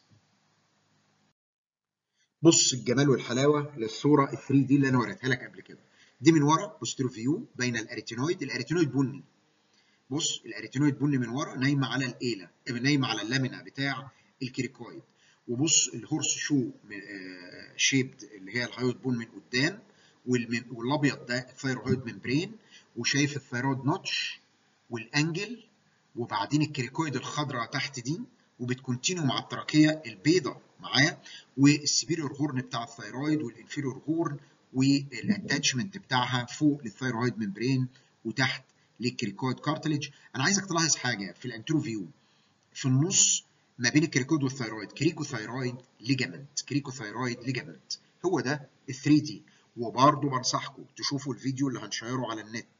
بص الجمال والحلاوه للصوره ال 3 دي اللي انا وريتها لك قبل كده دي من ورا بوستيرو فيو بين الاريتينويد الاريتينويد بني بص الاريتينويد بني من ورا نايمه على الايله نايمه على اللامينا بتاع الكريكويد وبص الهورس شو شيبد اللي هي الهايويد بون من قدام والابيض ده الثيرويد ممبرين وشايف الثيرويد نوتش والانجل وبعدين الكريكويد الخضراء تحت دي وبتكونتينيو مع التراكيه البيضاء معايا والسبيريور هورن بتاع الثيرويد والانفيريور هورن والاتاتشمنت بتاعها فوق للثيرويد ممبرين وتحت للكريكويد كارتليج انا عايزك تلاحظ حاجه في الانترو فيو في النص ما بين الكريكويد والثيرويد كريكو ثيرويد ليجامنت كريكو ثيرويد ليجامنت هو ده ال 3 دي وبرضه بنصحكم تشوفوا الفيديو اللي هنشيره على النت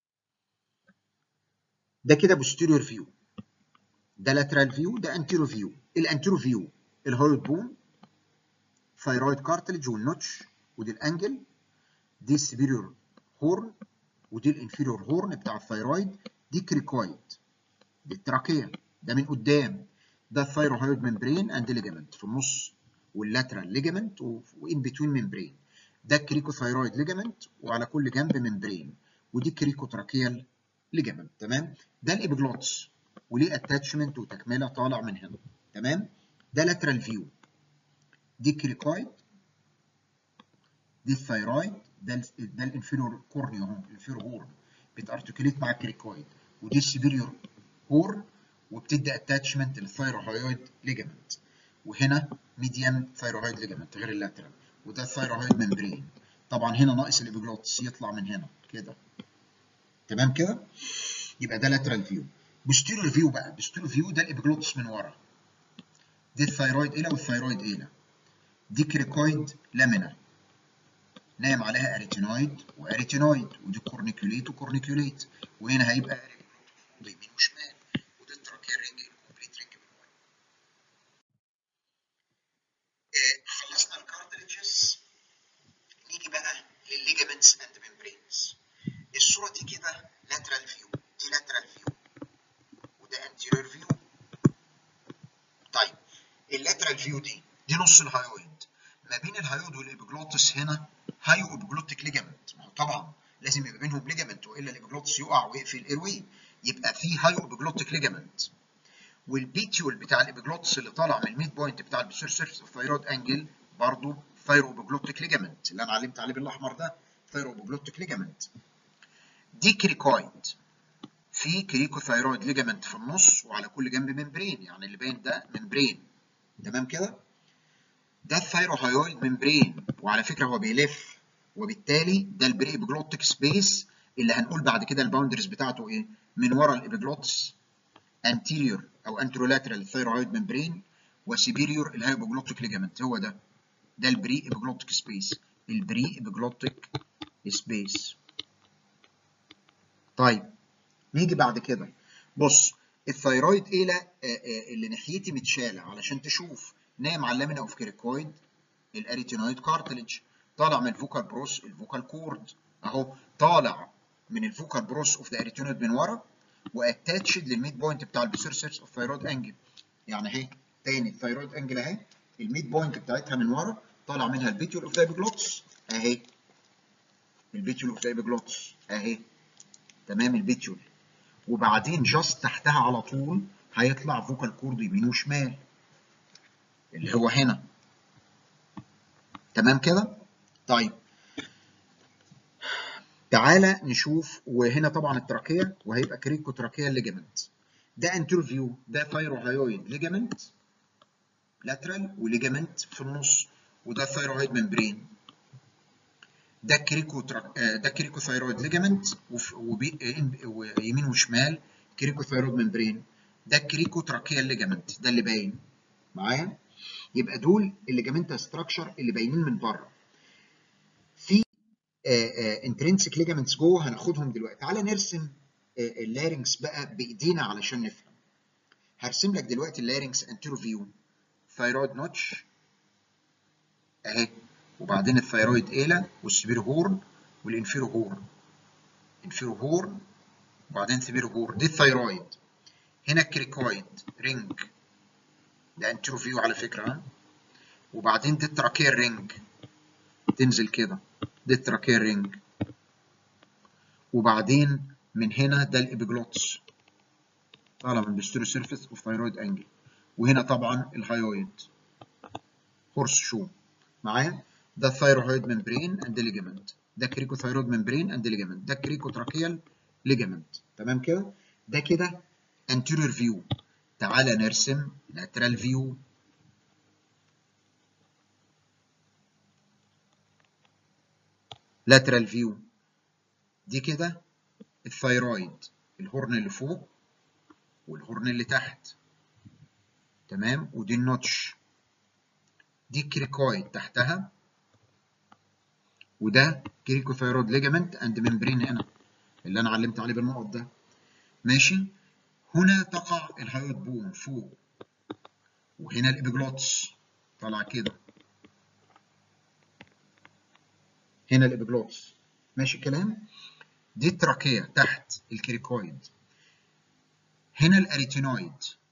ده كده بوستيريور فيو ده لاترال فيو ده انتيرو فيو الانتيرو فيو الهايد بون ثيرويد كارتلج والنوتش ودي الانجل دي السبيريور هورن ودي الانفيريور هورن بتاع الثيرويد دي كريكويد دي التراكيه ده من قدام ده الثيروهايد ممبرين اند ليجامنت في النص واللاترال ليجامنت وان بتوين ممبرين ده الكريكوثايرويد ليجامنت وعلى كل جنب ممبرين ودي كريكوتراكيال ليجامنت تمام ده الابيجلوتس وليه اتاتشمنت وتكمله طالع من هنا تمام ده لاترال فيو دي كريكويد دي الثايرويد ده ال ده الانفيريور كورنيا اهو الانفيريور هورن بتارتكوليت مع الكريكويد ودي السبيريور هورن وبتدي اتاتشمنت للثايروهايد ليجامنت وهنا ميديان ثايروهايد ليجامنت غير اللاترال وده الثايروهايد ممبرين طبعا هنا ناقص الابيجلوتس يطلع من هنا كده تمام كده يبقى ده لاترال فيو بوستيريور فيو بقى بوستيريور فيو ده الابيجلوتس من ورا دي الثايرويد إيلا والثايرويد إيلا دي كريكويد لامينا نايم عليها اريتينويد واريتينويد ودي كورنيكوليت وكورنيكوليت وهنا هيبقى يمين وشمال وده التراكير رينج الكومبليت رينج من ورا آه خلصنا الكارتليجز نيجي بقى للليجامنتس اند ممبرينز الصوره دي كده لاترال فيو دي لاترال فيو وده انتيريور فيو طيب اللاترال فيو دي دي نص الهايويد ما بين الهايويد والابيجلوتس هنا هايو ابيجلوتيك ليجامنت ما هو طبعا لازم يبقى بينهم ليجامنت والا الابيجلوتس يقع ويقفل الايروي يبقى في هايو ابيجلوتيك ليجامنت والبيتيول بتاع الابيجلوتس اللي طالع من الميد بوينت بتاع البسير سيرفيس اوف ثايرويد انجل برضه ثايرو ابيجلوتيك ليجامنت اللي انا علمت عليه بالاحمر ده ثايرو ابيجلوتيك ليجامنت دي كريكويد في كريكو ثايرويد ليجامنت في النص وعلى كل جنب ممبرين يعني اللي باين ده ممبرين تمام كده ده الثايروهايويد ممبرين وعلى فكره هو بيلف وبالتالي ده البري ابيجلوتيك سبيس اللي هنقول بعد كده الباوندرز بتاعته ايه من ورا الابيجلوتس anterior او anterolateral الثايروهايد ممبرين وسيبيريور الهايبوجلوتيك ليجامنت هو ده ده البري ابيجلوتيك سبيس البري ابيجلوتيك سبيس طيب نيجي بعد كده بص الثايرويد ايلا اللي ناحيتي متشاله علشان تشوف نايم على اللامينا اوف كيريكويد الاريتينويد كارتلج طالع من الفوكال بروس الفوكال كورد اهو طالع من الفوكال بروس اوف ذا اريتينويد من ورا واتاتشد للميد بوينت بتاع البيسيرسيس اوف ثايرويد انجل يعني اهي تاني الثايرويد انجل اهي الميد بوينت بتاعتها من ورا طالع منها البيتيول اوف ذا ايبيجلوتس اهي البيتيول اوف ذا ايبيجلوتس اهي تمام البيتيول وبعدين جاست تحتها على طول هيطلع فوكال كورد يمين وشمال اللي هو هنا تمام كده طيب تعالى نشوف وهنا طبعا التراكيه وهيبقى كريكو تراكيه ليجامنت ده انترفيو ده ثايروهايويد ليجامنت لاترال وليجامنت في النص وده ثايروهايد ممبرين ده كريكو تراك... ده كريكو ثايرويد ليجامنت ويمين وشمال كريكو ثايرويد ممبرين ده كريكو تراكيال ليجامنت ده اللي باين معايا يبقى دول الليجامنتا ستراكشر اللي باينين من بره في انترنسك ليجامنتس جوه هناخدهم دلوقتي تعالى نرسم اللارنكس بقى بايدينا علشان نفهم هرسم لك دلوقتي اللارنكس انترو فيو ثايرويد نوتش اهي وبعدين الثايرويد ايلا والسبير هورن والانفيرو هورن انفيرو هورن وبعدين سبير هورن دي الثايرويد هنا الكريكويد رينج ده انترو فيو على فكره ها وبعدين دي التراكير رينج تنزل كده دي التراكير رينج وبعدين من هنا ده الابيجلوتس طالع من البستيرو سيرفيس اوف ثايرويد انجل وهنا طبعا الهايويد هورس شو معايا ده الثايروهايد ممبرين اند ليجامنت ده كريكو ثايرويد ممبرين اند ليجامنت ده كريكو تراكيال ليجامنت تمام كده ده كده anterior view تعالى نرسم lateral view lateral view دي كده الثايرويد الهورن اللي فوق والهورن اللي تحت تمام ودي النوتش دي الكريكويد تحتها وده كريكوثايرويد ليجامنت اند ممبرين هنا اللي انا علمت عليه بالنقط ده ماشي هنا تقع الهايوت بون فوق وهنا الابيجلوتس طالع كده هنا الابيجلوتس ماشي الكلام دي التراكيه تحت الكريكويد هنا الاريتينويد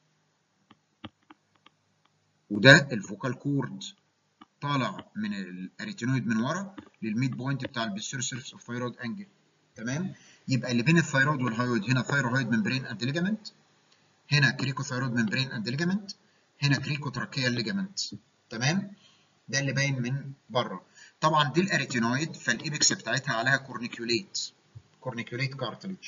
وده الفوكال كورد طالع من الاريتينويد من ورا للميد بوينت بتاع البيسير سيرفس اوف ثايرويد انجل تمام يبقى اللي بين الثايرويد والهايويد هنا ثايروهايد ممبرين اند ليجامنت هنا كريكو ثايرويد ممبرين اند ليجامنت هنا كريكو تراكيال ليجامنت تمام ده اللي باين من بره طبعا دي الاريتينويد فالايبكس بتاعتها عليها كورنيكيوليت كورنيكيوليت كارتلج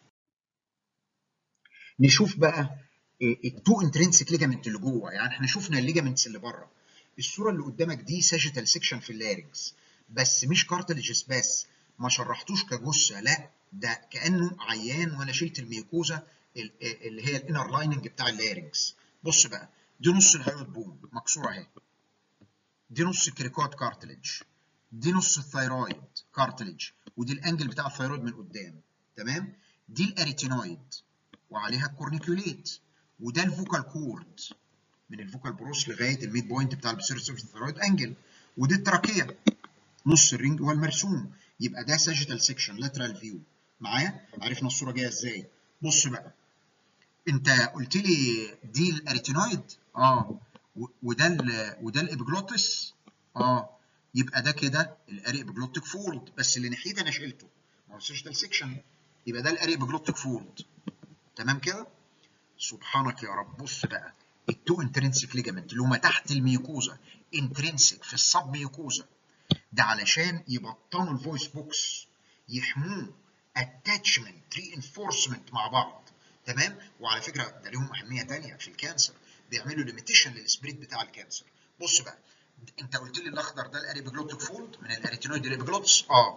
نشوف بقى التو انترنسك ليجامنت اللي جوه يعني احنا شفنا الليجامنتس اللي بره الصوره اللي قدامك دي ساجيتال سيكشن في اللارنجز بس مش كارتلجز بس ما شرحتوش كجثه لا ده كانه عيان وانا شلت الميوكوزا اللي هي الانر لايننج بتاع اللارنجز بص بقى دي نص الهايوت بون مكسوره اهي دي نص الكريكوت كارتلج دي نص الثايرويد كارتلج ودي الانجل بتاع الثايرويد من قدام تمام دي الاريتينويد وعليها الكورنيكوليت وده الفوكال كورد من الفوكال بروس لغايه الميد بوينت بتاع البسيرس ثايرويد انجل ودي التراكيه نص الرينج هو المرسوم يبقى ده ساجيتال سيكشن لاترال فيو معايا عرفنا الصوره جايه ازاي بص بقى انت قلت لي دي الاريتينويد اه وده ال وده الابيجلوتس اه يبقى ده كده الاري ابيجلوتيك فولد بس اللي ناحيتي انا شلته ما هو ساجيتال سيكشن يبقى ده الاري ابيجلوتيك فولد تمام كده سبحانك يا رب بص بقى التو انترنسك ليجامنت اللي هما تحت الميوكوزا انترنسك في الصب ميوكوزا ده علشان يبطنوا الفويس بوكس يحموه اتاتشمنت رينفورسمنت مع بعض تمام وعلى فكره ده ليهم اهميه ثانيه في الكانسر بيعملوا ليميتيشن للسبريد بتاع الكانسر بص بقى انت قلت لي الاخضر ده الاريبيجلوتيك فولد من الاريتينويد الاريبيجلوتس اه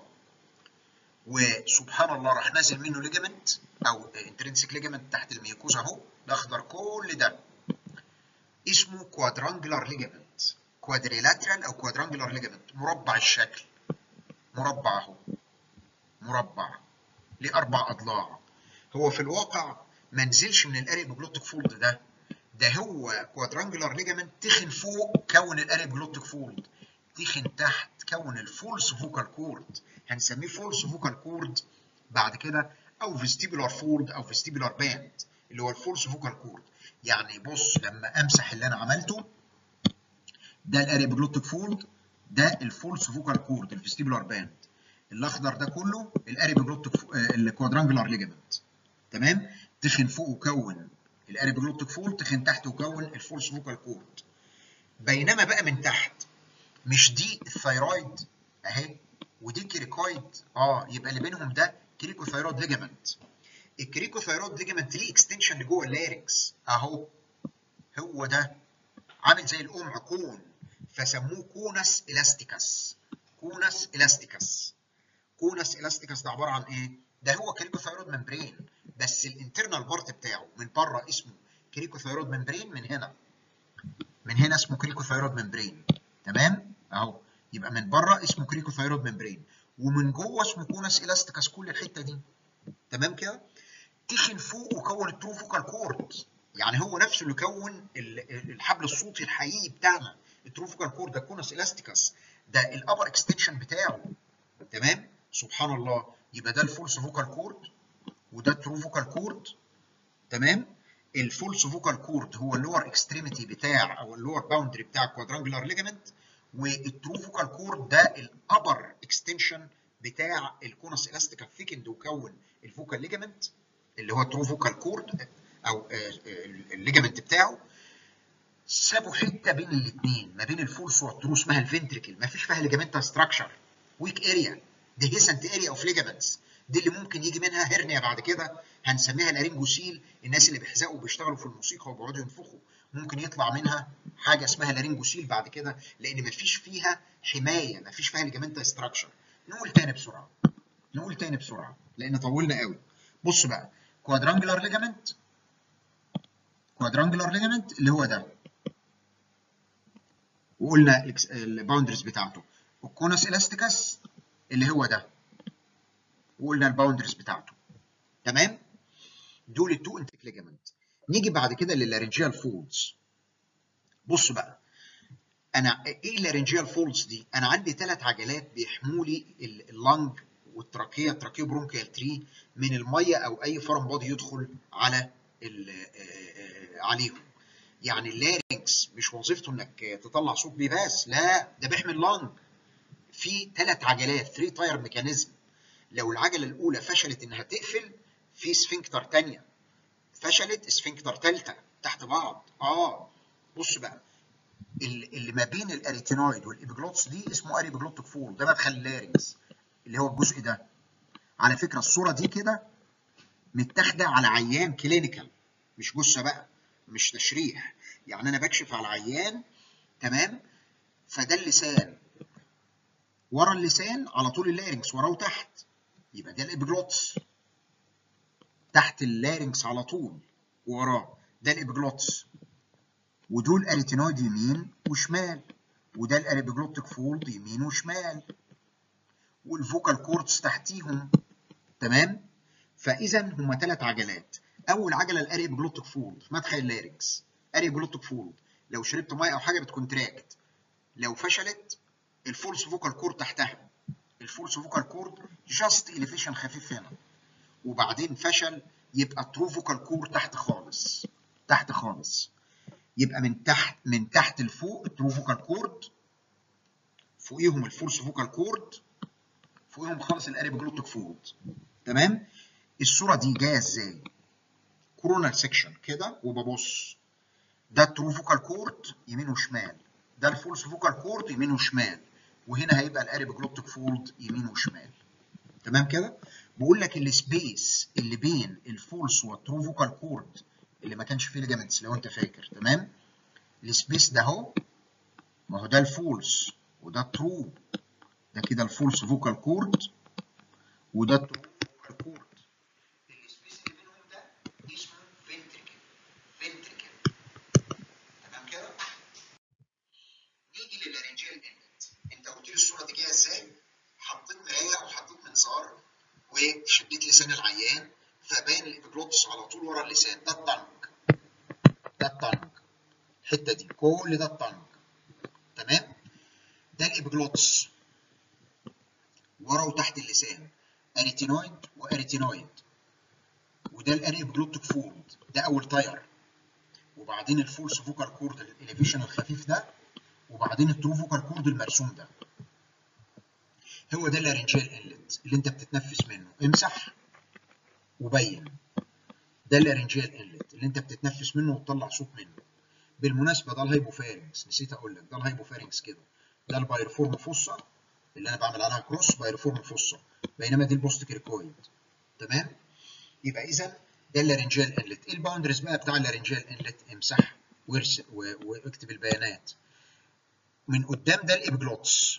وسبحان الله راح نازل منه ليجامنت او انترنسك ليجامنت تحت الميوكوزا اهو الاخضر كل ده اسمه كوادرانجلر ليجامنت كوادريلاترال او كوادرانجلر ليجامنت مربع الشكل مربع اهو مربع ليه اربع اضلاع هو في الواقع ما نزلش من الاريبيجلوتيك فولد ده ده هو كوادرانجلر ليجامنت تخن فوق كون الاريبيجلوتيك فولد تخن تحت كون الفولس فوكال كورد هنسميه فولس فوكال كورد بعد كده او فيستيبولار فولد او فيستيبولار باند اللي هو الفولس فوكال كورد يعني بص لما امسح اللي انا عملته ده الاريبيجلوتيك فولد ده الفولس فوكال كورد الفيستيبولار باند الاخضر ده كله الاريبيجلوتيك الكوادرانجلر ليجامنت تمام تخن فوق وكون الاريبيجلوتيك فولد تخن تحت وكون الفولس فوكال كورد بينما بقى من تحت مش دي الثايرويد اهي ودي الكريكويد اه يبقى اللي بينهم ده كريكوثايرويد ليجامنت الكريكوثايرويد ليجامنت ليه اكستنشن لجوه اللاركس اهو هو ده عامل زي القمع كون فسموه كونس الاستيكس كونس الاستيكس كونس الاستيكس ده عباره عن ايه؟ ده هو كريكوثايرويد ممبرين بس الانترنال بارت بتاعه من بره اسمه كريكوثايرويد ممبرين من هنا من هنا اسمه كريكوثايرويد ممبرين تمام؟ اهو يبقى من بره اسمه كريكوثايرويد ممبرين ومن جوه اسمه كونس الاستيكس كل الحته دي تمام كده؟ تخن فوق وكون التروفوكال كورد يعني هو نفسه اللي كون الحبل الصوتي الحقيقي بتاعنا التروفوكال كورد ده كونس الاستيكس ده الابر اكستنشن بتاعه تمام سبحان الله يبقى ده الفولس فوكال كورد وده التروفوكال كورد تمام الفولس فوكال كورد هو اللور اكستريميتي بتاع او اللور باوندري بتاع الكوادرانجلر ليجامنت والتروفوكال كورد ده الابر اكستنشن بتاع الكونس الاستيكا ثيكند وكون الفوكال ليجامنت اللي هو التروفوكال كورد او الليجامنت بتاعه سابوا حته بين الاثنين ما بين الفولس والترو اسمها الفنتريكل ما فيش فيها ليجامنتال ستراكشر ويك اريا ديهيسنت اريا اوف ليجامنتس دي اللي ممكن يجي منها هرنيا بعد كده هنسميها لارينجوسيل الناس اللي بيحزقوا وبيشتغلوا في الموسيقى وبيقعدوا ينفخوا ممكن يطلع منها حاجه اسمها لارينجوسيل بعد كده لان مفيش فيها حمايه مفيش فيها ليجامنتا ستراكشر نقول تاني بسرعه نقول تاني بسرعه لان طولنا قوي بص بقى كوادرانجلر ليجامنت كوادرانجلر ليجامنت اللي هو ده وقلنا الباوندرز بتاعته الكونس الاستيكس اللي هو ده وقلنا الباوندرز بتاعته تمام دول التو انتك ليجامنت نيجي بعد كده للارنجيال فولدز بص بقى انا ايه اللارنجيال فولدز دي انا عندي ثلاث عجلات بيحموا لي اللنج والتراكيه التراكيه برونكيال تري من الميه او اي فورم بودي يدخل على عليهم يعني اللارنكس مش وظيفته انك تطلع صوت بيه بس لا ده بيحمي اللنج في ثلاث عجلات 3 تاير ميكانيزم لو العجله الاولى فشلت انها تقفل في سفنكتر ثانيه فشلت سفنكتر ثالثه تحت بعض اه بص بقى اللي ما بين الاريتينويد والابيجلوتس دي اسمه اريبيجلوتيك فول ده مدخل اللارنكس اللي هو الجزء ده على فكره الصوره دي كده متاخده على عيان كلينيكال مش جثه بقى مش تشريح يعني انا بكشف على العيان تمام فده اللسان ورا اللسان على طول اللارنكس وراه وتحت يبقى ده الابيجلوتس تحت اللارنكس على طول وراه ده الابيجلوتس ودول اريتينويد يمين وشمال وده الاريبيجلوتيك فولد يمين وشمال والفوكال كوردز تحتيهم تمام فاذا هما ثلاث عجلات اول عجله الاريبيجلوتيك فولد في مدخل اللارنكس اريبيجلوتيك فولد لو شربت ميه او حاجه بتكونتراكت لو فشلت الفولس فوكال كورد تحتها الفولس فوكال كورد جاست اليفيشن خفيف هنا وبعدين فشل يبقى ترو فوكال كورد تحت خالص تحت خالص يبقى من تحت من تحت لفوق الترو فوكال كورد فوقيهم الفولس فوكال كورد فوقيهم خالص الاريبيجلوتيك فولد تمام الصوره دي جايه ازاي كورونال سيكشن كده وببص ده الترو فوكال كورد يمين وشمال ده الفولس فوكال كورد يمين وشمال وهنا هيبقى الاريبيجلوتيك فولد يمين وشمال تمام كده بقول لك السبيس اللي بين الفولس والترو فوكال كورد اللي ما كانش فيه ليجامنتس لو انت فاكر تمام السبيس ده اهو ما هو ده الفولس وده الترو ده كده الفولس فوكال كورد وده الترو فوكال كورد السبيس اللي بينهم ده اسمه فنتريكل فنتريكل تمام كده نيجي للارنجيال انلت انت قلت لي الصوره دي جايه ازاي حطيت مرايه او حطيت منظار وشديت لسان العيان فباين الابيجلوتس على طول ورا اللسان ده الطنج ده الطنج الحته دي كل ده الطنج تمام ده الابيجلوتس ورا وتحت اللسان اريتينويد واريتينويد وده الاريبيجلوتيك فولد ده اول تاير وبعدين الفولس فوكال كورد الاليفيشن الخفيف ده وبعدين الترو فوكال كورد المرسوم ده هو ده الارنجيال انلت اللي انت بتتنفس منه امسح وبين ده الارنجيال انلت اللي انت بتتنفس منه وتطلع صوت منه بالمناسبه ده الهايبوفارنكس نسيت اقول لك ده الهايبوفارنكس كده ده البايرفورم فوسا اللي انا بعمل عليها كروس بايرفورم فوسا بينما دي البوست كريكويد تمام يبقى اذا ده اللارنجيال انلت ايه الباوندرز بقى بتاع اللارنجيال انلت امسح وارسم واكتب البيانات من قدام ده الابجلوتس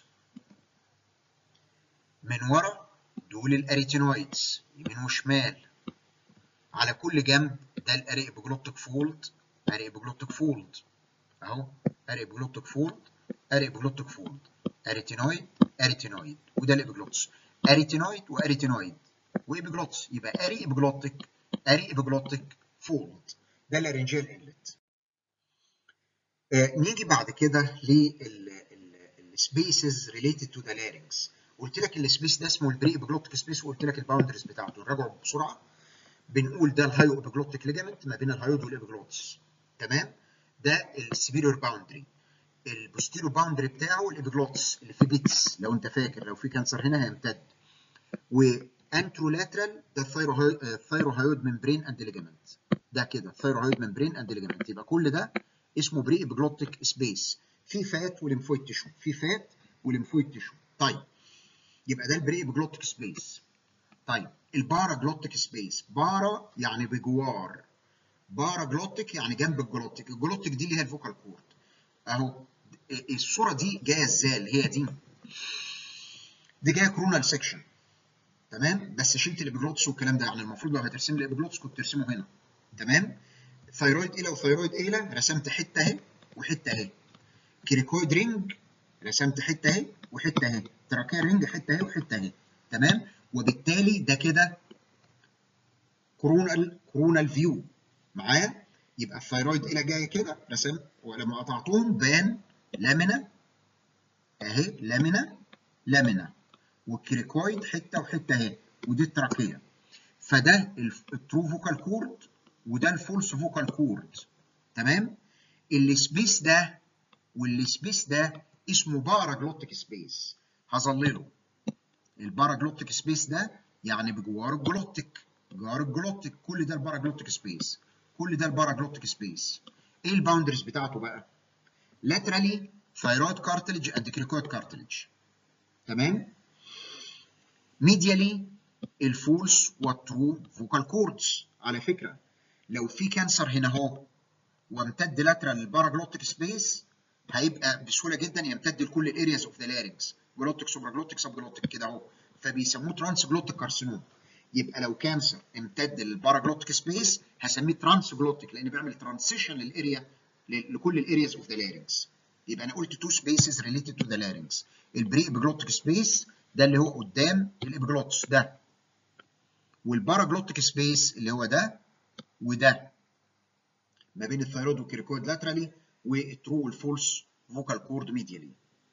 من ورا دول الاريتينويدز يمين وشمال على كل جنب ده الاريبجلوتيك فولد اريبجلوتيك فولد اهو اريبجلوتيك فولد اريبجلوتيك فولد اريتينويد اريتينويد وده الابجلوتس اريتينويد واريتينويد وابجلوتس يبقى اري ابجلوتيك اري ابجلوتيك فولد ده الارنجيال انلت آه نيجي بعد كده للسبيسز ريليتد تو ذا لارynx قلت لك السبيس ده اسمه البري ابجلوتيك سبيس وقلت لك الباوندرز بتاعته نراجعه بسرعه بنقول ده الهايو ابجلوتيك ليجامنت ما بين الهايود والابجلوتس تمام ده السبيريور باوندري البوستيريور باوندري بتاعه الابجلوتس اللي في بيتس لو انت فاكر لو في كانسر هنا هيمتد وانترولاترال ده الثايروهايود ممبرين اند ليجامنت ده كده الثايروهايود ممبرين اند ليجامنت يبقى كل ده اسمه بري ابجلوتيك سبيس في فات وليمفويد تيشو في فات وليمفويد تيشو طيب يبقى ده البري ابجلوتيك سبيس طيب الباراجلوتيك سبيس بارا يعني بجوار باراجلوتيك يعني جنب الجلوتيك الجلوتيك دي اللي هي الفوكال كورد اهو الصوره دي جايه ازاي اللي هي دي دي جايه كرونال سيكشن تمام بس شلت الابيجلوتس والكلام ده يعني المفروض لو هترسم لي الابيجلوتس كنت ترسمه هنا تمام ثايرويد ايه وثايرويد ايه رسمت حته اهي وحته اهي كريكويد رينج رسمت حته اهي وحته اهي تراكيا رينج حته اهي وحته اهي تمام وبالتالي ده كده كرونال كرونال فيو معايا يبقى الثايرويد الى جايه كده رسم ولما قطعتهم بان لامينا اهي لامينا لامينا والكريكويد حته وحته اهي ودي التراكيه فده الترو فوكال كورد وده الفولس فوكال كورد تمام السبيس ده والسبيس ده اسمه باراجلوتيك سبيس هظلله الباراجلوتيك سبيس ده يعني بجوار الجلوتيك جوار الجلوتيك كل ده الباراجلوتيك سبيس كل ده الباراجلوتيك سبيس ايه الباوندرز بتاعته بقى laterally thyroid cartilage and cricoid cartilage تمام medially الفولس والترو فوكال كوردز على فكره لو في كانسر هنا اهو وامتد لاترال الباراجلوتيك سبيس هيبقى بسهوله جدا يمتد لكل الارياز اوف ذا لارynx جلوتيك سوبراجلوتيك سب جلوتيك كده اهو فبيسموه ترانس جلوتيك كارسينوم يبقى لو كانسر امتد للباراجلوتيك سبيس هسميه ترانس جلوتيك لان بيعمل ترانسيشن للاريا لكل الارياز اوف ذا لارynx يبقى انا قلت تو سبيسز ريليتد تو ذا لارynx البري ابيجلوتيك سبيس ده اللي هو قدام الابيجلوتس ده والباراجلوتيك سبيس اللي هو ده وده ما بين الثيرويد والكريكويد لاترالي والترو والفولس فوكال كورد ميديالي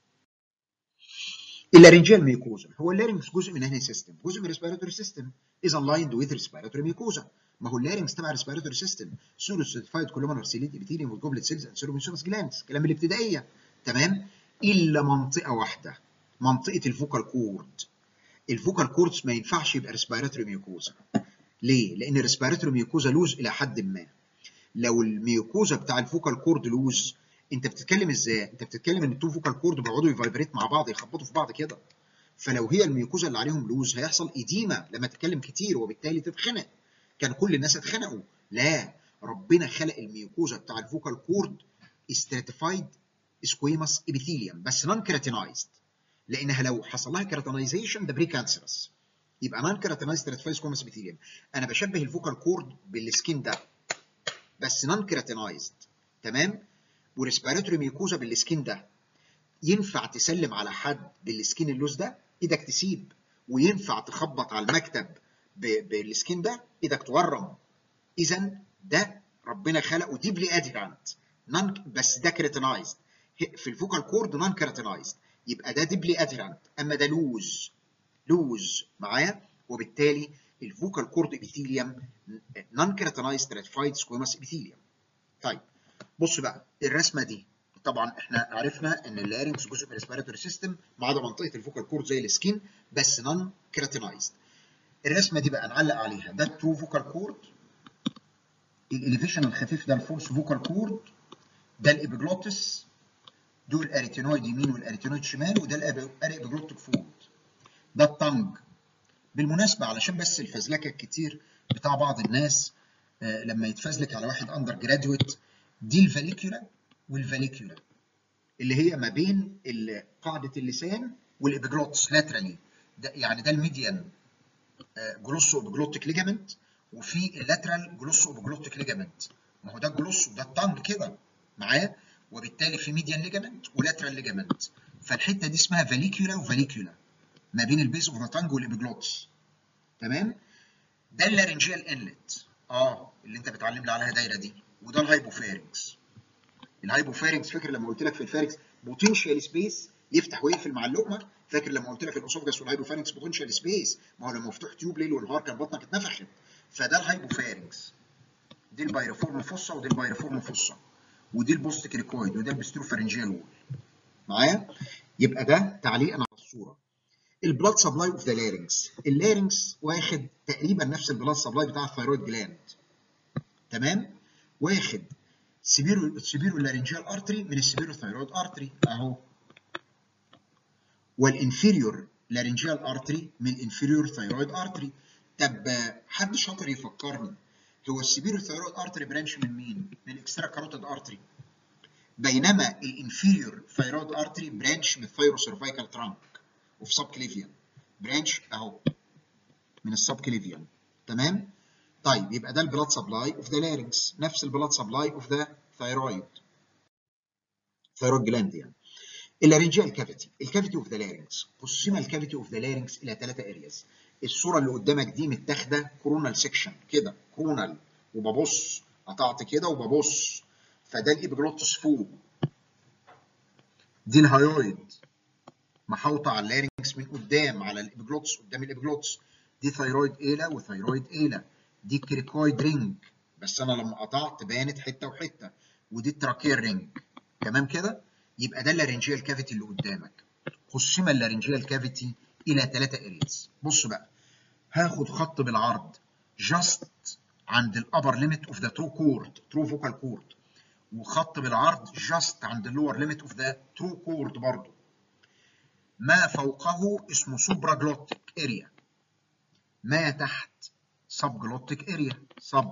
اللارنجيال ميوكوزا هو اللارنجز جزء من انهي سيستم جزء من الريسبيراتوري سيستم از الايند وذ ريسبيراتوري ميوكوزا ما هو اللارنجز تبع الريسبيراتوري سيستم سورو سيرتيفايد كولومنر سيليت ابيثيليوم والجوبلت سيلز اند سيروميسومس جلاندز كلام الابتدائيه تمام الا منطقه واحده منطقه الفوكال كورد الفوكال كوردز ما ينفعش يبقى ريسبيراتوري ميوكوزا ليه؟ لان الريسبيراتوري ميوكوزا لوز الى حد ما لو الميوكوزا بتاع الفوكال كورد لوز انت بتتكلم ازاي؟ انت بتتكلم ان التو فوكال كورد بيقعدوا يفايبريت مع بعض يخبطوا في بعض كده فلو هي الميوكوزا اللي عليهم لوز هيحصل ايديما لما تتكلم كتير وبالتالي تتخنق كان كل الناس اتخنقوا لا ربنا خلق الميوكوزا بتاع الفوكال كورد استراتيفايد سكويماس ابيثيليوم بس نون كيراتينايزد لانها لو حصل لها كيراتينايزيشن ده بري كانسرس يبقى نون كيراتينايزد ستراتيفايد سكويماس ابيثيليوم انا بشبه الفوكال كورد بالسكين ده بس نون كيراتينايزد تمام وريسبيراتوري ميوكوزا بالسكين ده ينفع تسلم على حد بالسكين اللوز ده ايدك تسيب وينفع تخبط على المكتب بالسكين ده ايدك تورم اذا ده ربنا خلقه ديبلي ادهرنت نون بس ده كيراتينايزد في الفوكال كورد نون كيراتينايزد يبقى ده ديبلي ادهرنت اما ده لوز لوز معايا وبالتالي الفوكال كورد ابيثيليوم نون كيراتينايزد ستراتيفايد سكويماس ابيثيليوم طيب بص بقى الرسمه دي طبعا احنا عرفنا ان اللارynx جزء من الريسبيراتوري سيستم ما عدا منطقه الفوكال كورد زي السكين بس نون كيراتينايزد الرسمه دي بقى نعلق عليها ده الترو فوكال كورد الاليفيشن الخفيف ده الفورس فوكال كورد ده الابيجلوتس دول الاريتينويد يمين والاريتينويد شمال وده الابيجلوتيك فولد ده التنج بالمناسبه علشان بس الفزلكه الكتير بتاع بعض الناس آه لما يتفزلك على واحد اندر جراديويت دي الفاليكولا والفاليكولا اللي هي ما بين قاعده اللسان والابيجلوتس لاترالي ده يعني ده الميديان جلوسو ابيجلوتيك ليجامنت وفي اللاترال جلوسو ابيجلوتيك ليجامنت ما هو ده جلوسو ده التانج كده معاه وبالتالي في ميديان ليجامنت ولاترال ليجامنت فالحته دي اسمها فاليكولا وفاليكولا ما بين البيز اوف ذا تانج والابيجلوتس تمام ده اللارنجيال انلت اه اللي انت بتعلم لي عليها دايره دي وده الهايبوفارنكس الهايبوفارنكس فاكر لما قلت لك في الفارنكس بوتنشال سبيس يفتح ويقفل مع اللقمه فاكر لما قلت لك الاسوفجس والهايبوفارنكس بوتنشال سبيس ما هو لما مفتوح تيوب ليل ونهار كان بطنك اتنفخت فده الهايبوفارنكس دي البايرفورم فوسا ودي البايرفورم فوسا ودي البوست كريكويد وده البستروفارنجيال وول معايا يبقى ده تعليقا على الصوره البلاد سبلاي اوف ذا لارنكس اللارنكس واخد تقريبا نفس البلاد سبلاي بتاع الثايرويد جلاند تمام واخد سبيرو سبيرو لارنجيال ارتري من السبيرو ثايرويد ارتري اهو والانفيريور لارنجيال ارتري من الانفيريور ثايرويد ارتري طب حد شاطر يفكرني هو السبيرو ثيرويد ارتري برانش من مين؟ من الاكسترا كاروتيد ارتري بينما الانفيريور ثيرويد ارتري برانش من الثيرو سيرفايكال ترانك وفي سب كليفيان برانش اهو من السب كليفيان تمام؟ طيب يبقى ده البلاد سبلاي اوف ذا لارynx نفس البلاد سبلاي اوف ذا ثيرويد ثيرويد جلاند يعني اللارنجيال كافيتي الكافيتي اوف ذا لارynx قسم الكافيتي اوف ذا لارynx الى ثلاثه ارياز الصوره اللي قدامك دي متاخده كورونال سيكشن كده كورونال وببص قطعت كده وببص فده الابجلوتس فوق دي الهايويد محوطه على اللارynx من قدام على الابجلوتس قدام الابجلوتس دي ثيرويد ايلا وثيرويد ايلا دي كريكويد رينج بس انا لما قطعت بانت حته وحته ودي التراكير رينج تمام كده يبقى ده اللارنجيال كافيتي اللي قدامك قسم اللارنجيال كافيتي الى ثلاثه ارياز بص بقى هاخد خط بالعرض جاست عند الابر ليميت اوف ذا ترو كورد ترو فوكال كورد وخط بالعرض جاست عند اللور ليميت اوف ذا ترو كورد برضه ما فوقه اسمه سوبرا جلوتيك اريا ما تحت سب جلوتيك اريا سب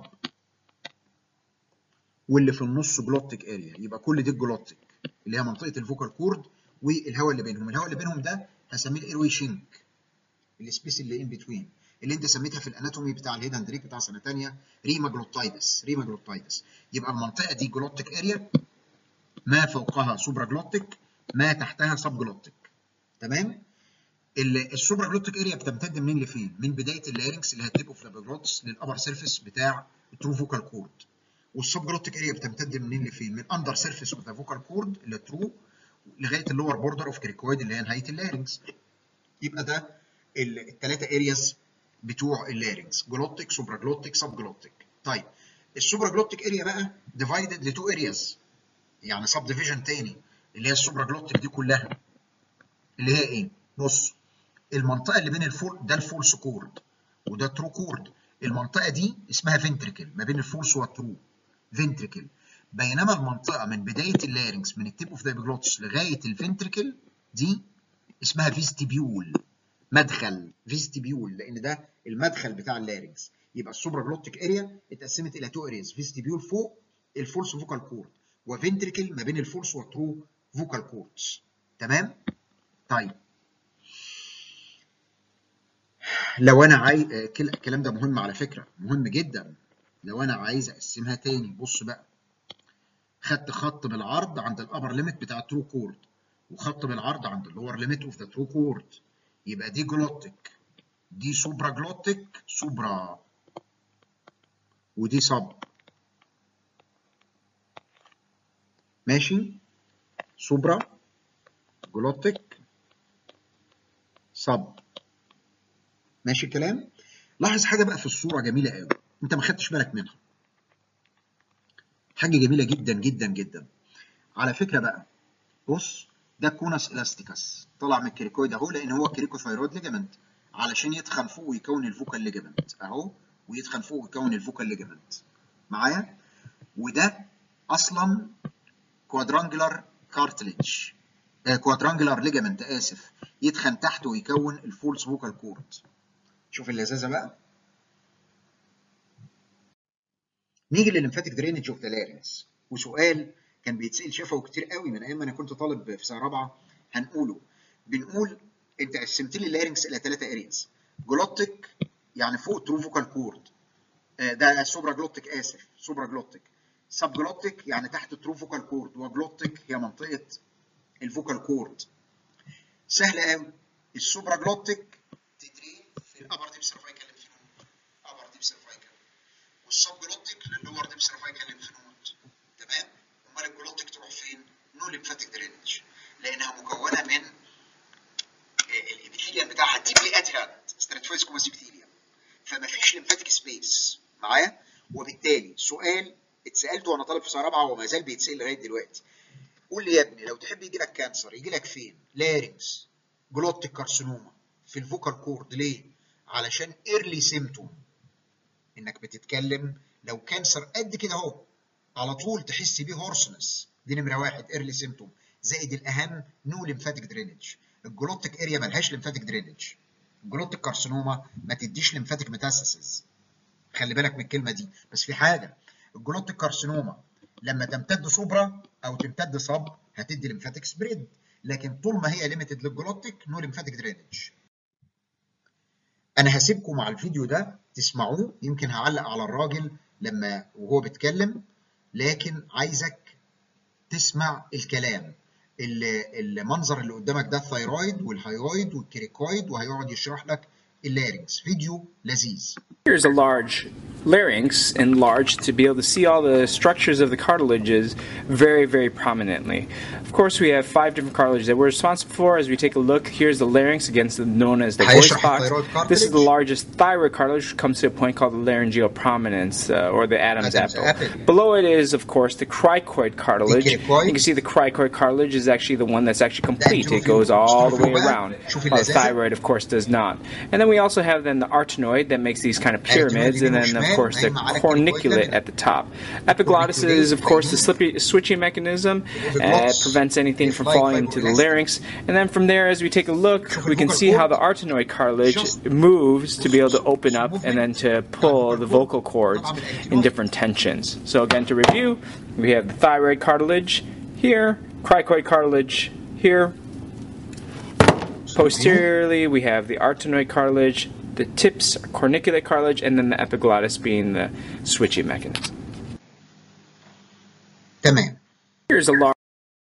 واللي في النص جلوتيك اريا يبقى كل دي الجلوتيك اللي هي منطقه الفوكال كورد والهواء اللي بينهم الهواء اللي بينهم ده هسميه الايروي شينك السبيس اللي ان بتوين اللي انت سميتها في الاناتومي بتاع الهيد اند بتاع سنه ثانيه ريما جلوتايدس ريما جلوتايدس يبقى المنطقه دي جلوتيك اريا ما فوقها سوبرا جلوتيك ما تحتها سب جلوتيك تمام السوبرا جلوتيك اريا بتمتد منين لفين؟ من بدايه اللارنكس اللي هتبقى في الابجلوتس للابر سيرفيس بتاع الترو فوكال كورد والسب جلوتيك اريا بتمتد منين لفين؟ من اندر سيرفيس اوف ذا فوكال كورد اللي ترو لغايه اللور بوردر اوف كريكويد اللي هي نهايه اللارنكس يبقى ده الثلاثه ارياز بتوع اللارنكس جلوتيك سوبرا جلوتيك سب جلوتيك طيب السوبرا جلوتيك اريا بقى ديفايدد لتو ارياز يعني سب ديفيجن تاني اللي هي السوبرا جلوتيك دي كلها اللي هي ايه؟ بص المنطقه اللي بين الفول ده الفولس كورد وده ترو كورد المنطقه دي اسمها فنتريكل ما بين الفولس والترو فنتريكل بينما المنطقه من بدايه اللارنكس من التيب اوف ذا ابيجلوتس لغايه الفنتريكل دي اسمها فيستيبيول مدخل فيستيبيول لان ده المدخل بتاع اللارنكس يبقى السوبرا جلوتيك اريا اتقسمت الى تو ارياز فيستيبيول فوق الفولس فوكال كورد وفنتريكل ما بين الفولس والترو فوكال كوردز تمام طيب لو انا عايز الكلام ده مهم على فكره مهم جدا لو انا عايز اقسمها تاني بص بقى خدت خط بالعرض عند الابر ليميت بتاع الترو كورد وخط بالعرض عند اللور ليميت اوف ذا ترو كورد يبقى دي جلوتيك دي سوبرا جلوتيك سوبرا ودي سب ماشي سوبرا جلوتيك سب ماشي الكلام لاحظ حاجه بقى في الصوره جميله قوي انت ما خدتش بالك منها حاجه جميله جدا جدا جدا على فكره بقى بص ده كونس الاستيكاس طلع من الكريكويد اهو لان هو كريكوثايرويد ليجامنت علشان يتخن فوق ويكون الفوكال ليجامنت اهو ويتخن فوق ويكون الفوكال ليجامنت معايا وده اصلا كوادرانجلر كارتليج آه كوادرانجلر ليجامنت اسف يتخن تحت ويكون الفولس فوكال كورد شوف اللذاذه بقى نيجي للليمفاتيك درينج اوف ذا لارنس وسؤال كان بيتسال شفوي كتير قوي من ايام ما انا كنت طالب في سنه رابعه هنقوله بنقول انت قسمت لي اللارنكس الى ثلاثه ارياز جلوتيك يعني فوق ترو فوكال كورد ده سوبرا جلوتيك اسف سوبرا جلوتيك سب جلوتيك يعني تحت ترو فوكال كورد وجلوتيك هي منطقه الفوكال كورد سهل قوي السوبرا جلوتيك تدري في الابر ديب سيرفايكال ليمفنود ابر ديب سيرفايكال والسب جلوتيك للور ديب سيرفايكال ليمفنود تمام امال الجلوتيك تروح فين نو ليمفاتيك درينج لانها مكونه من الابيثيليوم بتاعها ديبلي ادهرنت ستراتيفايز كوماس ابيثيليوم فما فيش ليمفاتيك سبيس معايا وبالتالي سؤال اتسالته وانا طالب في سنه رابعه وما زال بيتسال لغايه دلوقتي قول لي يا ابني لو تحب يجي لك كانسر يجي لك فين؟ لارنكس جلوتيك كارسينوما في الفوكال كورد ليه؟ علشان ايرلي سيمتوم انك بتتكلم لو كانسر قد كده اهو على طول تحس بيه هورسنس دي نمره واحد ايرلي سيمتوم زائد الاهم نو ليمفاتيك درينج الجلوتيك اريا ملهاش ليمفاتيك درينج الجلوتيك كارسينوما ما تديش ليمفاتيك ميتاستاسيز خلي بالك من الكلمه دي بس في حاجه الجلوتيك كارسينوما لما تمتد سوبرا او تمتد صب هتدي ليمفاتيك سبريد لكن طول ما هي ليميتد للجلوتيك نو ليمفاتيك درينج انا هسيبكم مع الفيديو ده تسمعوه يمكن هعلق على الراجل لما وهو بيتكلم لكن عايزك تسمع الكلام المنظر اللي قدامك ده الثايرويد والهايويد والكريكويد وهيقعد يشرح لك اللارynx فيديو لذيذ Here's a large larynx enlarged to be able to see all the structures of the cartilages very, very prominently. Of course, we have five different cartilages that we're responsible for. As we take a look, here's the larynx, against known as the voice box. This is the largest thyroid cartilage, which comes to a point called the laryngeal prominence, uh, or the Adam's, Adam's apple. apple. Below it is, of course, the cricoid cartilage. The cricoid. You can see the cricoid cartilage is actually the one that's actually complete. you It goes feel- all you the feel way bad. around. شوف While the اللذاذة. thyroid, of course, does not. And then we also have then the artenoid that makes these kind of pyramids, and then of course the corniculate at the top. Epiglottis is of course the slippy, switching mechanism, uh, prevents anything from falling into the larynx. And then from there, as we take a look, we can see how the artenoid cartilage moves to be able to open up and then to pull the vocal cords in different tensions. So again, to review, we have the thyroid cartilage here, cricoid cartilage here, Posteriorly, we have the artenoid cartilage, the tips are corniculate cartilage, and then the epiglottis being the switching mechanism. تمام Here's a large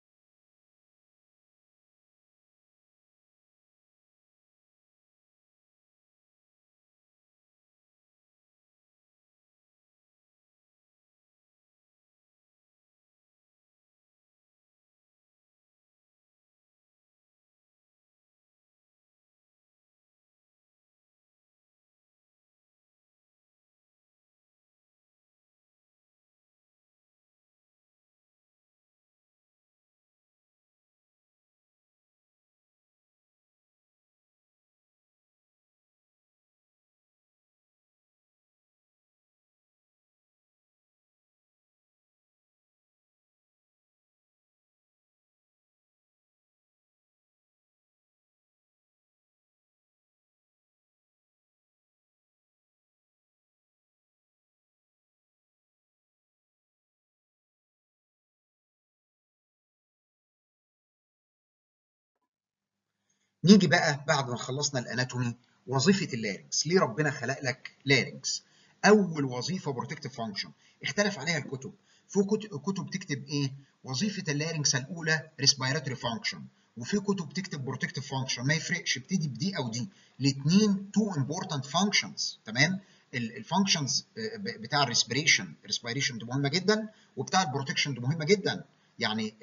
نيجي بقى بعد ما خلصنا الاناتومي وظيفه اللارنكس ليه ربنا خلق لك لارنكس اول وظيفه بروتكتيف فانكشن اختلف عليها الكتب في كتب كتب تكتب ايه وظيفه اللارنكس الاولى ريسبيراتوري فانكشن وفي كتب تكتب بروتكتيف فانكشن ما يفرقش ابتدي بدي او دي الاثنين تو امبورتنت فانكشنز تمام الفانكشنز بتاع الريسبيريشن الريسبيريشن دي مهمه جدا وبتاع البروتكشن دي مهمه جدا يعني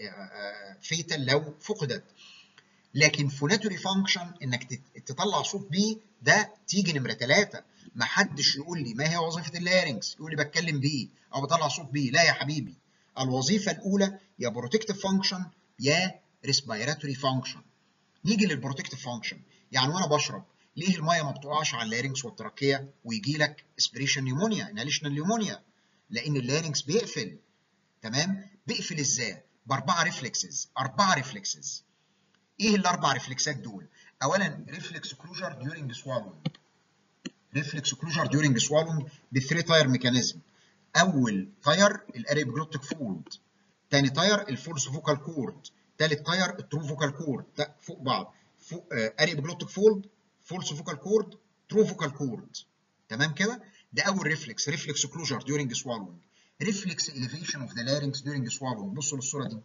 فيتال لو فقدت لكن فوناتوري فانكشن انك تت- تطلع صوت بيه ده تيجي نمره ثلاثه ما حدش يقول لي ما هي وظيفه اللارنكس يقول لي بتكلم بيه او بطلع صوت بيه لا يا حبيبي الوظيفه الاولى يا بروتكتيف فانكشن يا ريسبيراتوري فانكشن نيجي للبروتكتيف فانكشن يعني وانا بشرب ليه الميه ما بتقعش على اللارنكس والتراكيه ويجي لك اسبريشن نيمونيا انهاليشنال نيمونيا لان اللارنكس بيقفل تمام بيقفل ازاي باربعه ريفلكسز اربعه ريفلكسز ايه الاربع ريفلكسات دول اولا ريفلكس كلوجر ديورنج سوالونج ريفلكس كلوجر ديورنج سوالونج بثري تاير ميكانيزم اول تاير الاريبجلوتيك فولد تاني تاير الفورس فوكال كورد تالت تاير الترو فوكال كورد فوق بعض فوق اريبجلوتيك فولد فورس فوكال كورد ترو فوكال كورد تمام كده ده اول ريفلكس ريفلكس كلوجر ديورنج سوالونج ريفلكس اليفيشن اوف ذا لارynx ديورنج سوالونج بصوا للصوره دي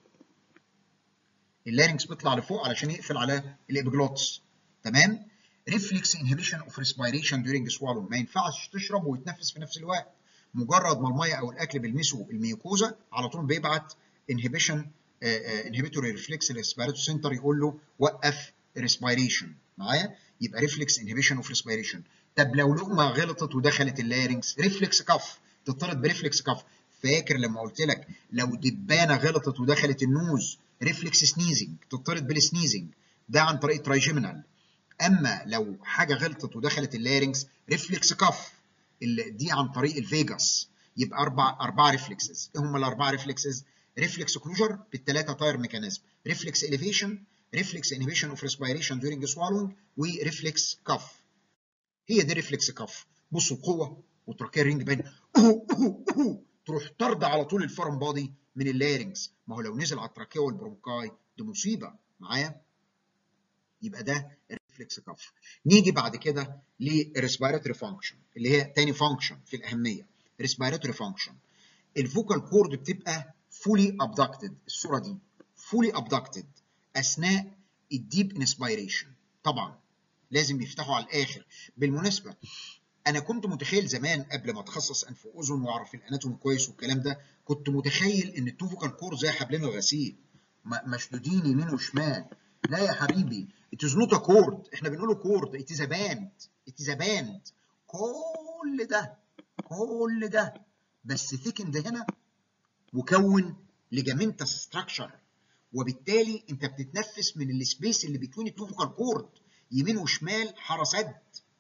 اللارynx بيطلع لفوق علشان يقفل على الابجلوتس تمام ريفلكس انهبيشن اوف ريسبيريشن ديورنج سوالو ما ينفعش تشرب وتنفس في نفس الوقت مجرد ما الميه او الاكل بيلمسوا الميوكوزا على طول بيبعت انهبيشن انهبيتوري ريفلكس الريسبيراتو سنتر يقول له وقف ريسبيريشن معايا يبقى ريفلكس انهبيشن اوف ريسبيريشن طب لو لقمه غلطت ودخلت اللارنكس ريفلكس كف تطرد بريفلكس كف فاكر لما قلت لك لو دبانه غلطت ودخلت النوز ريفلكس سنيزنج تطرد بالسنيزنج ده عن طريق ترايجيمينال اما لو حاجه غلطت ودخلت اللارنكس ريفلكس كف دي عن طريق الفيجاس يبقى اربع اربع ريفلكسز ايه هم الاربع ريفلكسز ريفلكس كلوجر بالثلاثه تاير ميكانيزم ريفلكس اليفيشن ريفلكس انهبيشن اوف ريسبيريشن ديورنج سوالوينج وريفلكس كف هي دي ريفلكس كف بصوا القوه وتراكيه رينج باين تروح طرد على طول الفرم بادي من اللارنجز ما هو لو نزل على التراكيه والبرونكاي دي مصيبه معايا يبقى ده ريفلكس كف نيجي بعد كده للريسبيراتوري فانكشن اللي هي تاني فانكشن في الاهميه ريسبيراتوري فانكشن الفوكال كورد بتبقى فولي ابدكتد الصوره دي فولي ابدكتد اثناء الديب انسبيريشن طبعا لازم يفتحوا على الاخر بالمناسبه انا كنت متخيل زمان قبل ما اتخصص انف واذن واعرف الاناتومي كويس والكلام ده كنت متخيل ان التو فوكال كور زي حبلين الغسيل مشدودين يمين وشمال لا يا حبيبي it is not a chord احنا بنقوله كورد it is a band it is a band كل ده كل ده بس ثيكند هنا وكون ليجامنتس ستراكشر وبالتالي انت بتتنفس من السبيس اللي بتوين التو فوكال كورد يمين وشمال حرسد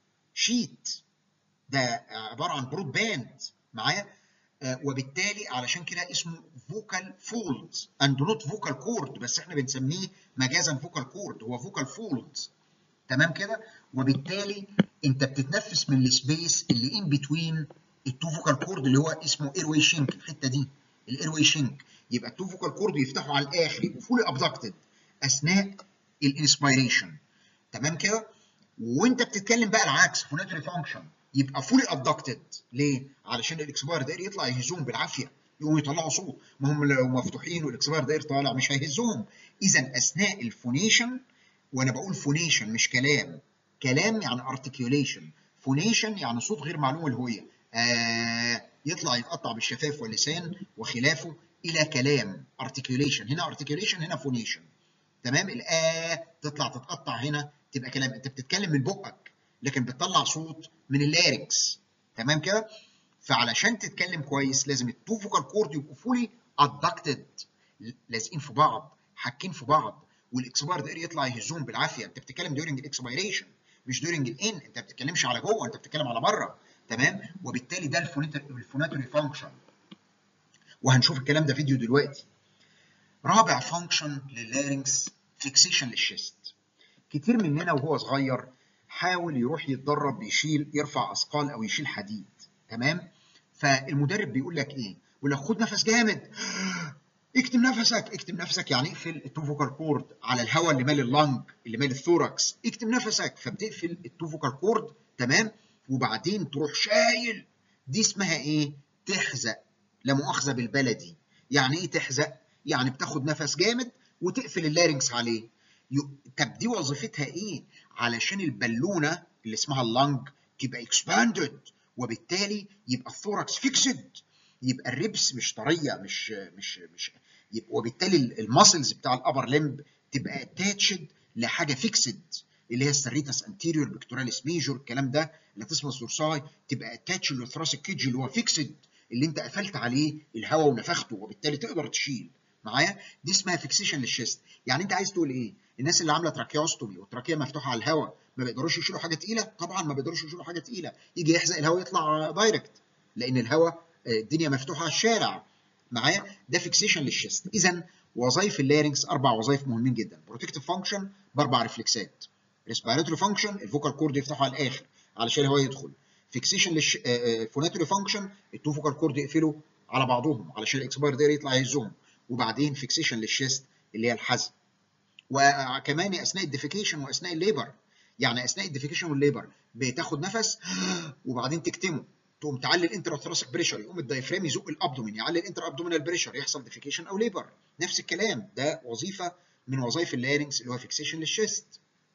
شيت ده عباره عن برود باند معايا آه وبالتالي علشان كده اسمه فوكال فولد اند نوت فوكال كورد بس احنا بنسميه مجازا فوكال كورد هو فوكال فولد تمام كده وبالتالي انت بتتنفس من السبيس اللي ان بتوين التو فوكال كورد اللي هو اسمه اير واي شينك الحته دي الاير واي شينك يبقى التو فوكال كورد يفتحوا على الاخر يبقوا فولي ابدكتد اثناء الانسبيريشن تمام كده وانت بتتكلم بقى العكس فوناتوري فانكشن يبقى فولي ابدكتد ليه؟ علشان الاكسباير داير يطلع يهزهم بالعافيه يقوموا يطلعوا صوت ما هم لو مفتوحين والاكسباير داير طالع مش هيهزهم اذا اثناء الفونيشن وانا بقول فونيشن مش كلام كلام يعني ارتكيوليشن فونيشن يعني صوت غير معلوم الهويه آه يطلع يتقطع بالشفاف واللسان وخلافه الى كلام ارتكيوليشن هنا ارتكيوليشن هنا فونيشن تمام الآ تطلع تتقطع هنا تبقى كلام انت بتتكلم من بقك لكن بتطلع صوت من اللاركس تمام كده فعلشان تتكلم كويس لازم التو فوكال كورد يبقوا فولي ادكتد لازقين في بعض حاكين في بعض والاكسباير ده يطلع يهزهم بالعافيه انت بتتكلم ديورنج الاكسبيريشن مش ديورنج الان انت ما بتتكلمش على جوه انت بتتكلم على بره تمام وبالتالي ده الفوناتوري فانكشن وهنشوف الكلام ده فيديو دلوقتي رابع فانكشن لللارنكس فيكسيشن للشيست كتير مننا وهو صغير حاول يروح يتدرب يشيل يرفع اثقال او يشيل حديد تمام فالمدرب بيقول لك ايه بيقول لك خد نفس جامد اكتم نفسك اكتم نفسك يعني اقفل التو فوكال كورد على الهواء اللي مال اللنج اللي مال الثوركس اكتم نفسك فبتقفل التو فوكال كورد تمام وبعدين تروح شايل دي اسمها ايه تحزق لا مؤاخذه بالبلدي يعني ايه تحزق يعني بتاخد نفس جامد وتقفل اللارنكس عليه طب دي وظيفتها ايه علشان البالونه اللي اسمها اللنج تبقى اكسباندد وبالتالي يبقى الثوركس فيكسد يبقى الريبس مش طريه مش مش مش يبقى وبالتالي الماسلز بتاع الابر لمب تبقى اتاتشد لحاجه فيكسد اللي هي السريتاس انتيريور بيكتوراليس ميجور الكلام ده اللي تسمى سورساي تبقى اتاتش للثراسيك كيدج اللي هو فيكسد اللي انت قفلت عليه الهواء ونفخته وبالتالي تقدر تشيل معايا دي اسمها فيكسيشن للشيست يعني انت عايز تقول ايه الناس اللي عامله تراكيوستومي والتراكيه مفتوحه على الهواء ما بيقدروش يشيلوا حاجه تقيله طبعا ما بيقدروش يشيلوا حاجه تقيله يجي يحزق الهواء يطلع دايركت لان الهواء الدنيا مفتوحه على الشارع معايا ده فيكسيشن للشيست اذا وظائف اللارنكس اربع وظائف مهمين جدا بروتكتيف فانكشن باربع ريفلكسات ريسبيراتوري فانكشن الفوكال كورد يفتحوا على الاخر علشان الهواء يدخل فيكسيشن للش فوناتوري فانكشن التو فوكال كورد يقفلوا على بعضهم علشان الاكسباير داير يطلع يهزهم وبعدين فيكسيشن للشيست اللي هي الحزم وكمان اثناء الديفيكيشن واثناء الليبر يعني اثناء الديفيكيشن والليبر بتاخد نفس وبعدين تكتمه تقوم تعلي الانترا ثراسيك بريشر يقوم الدايفرام يزق الابدومين يعلي الانترا ابدومينال بريشر يحصل ديفيكيشن او ليبر نفس الكلام ده وظيفه من وظائف اللارنكس اللي هو فيكسيشن للشيست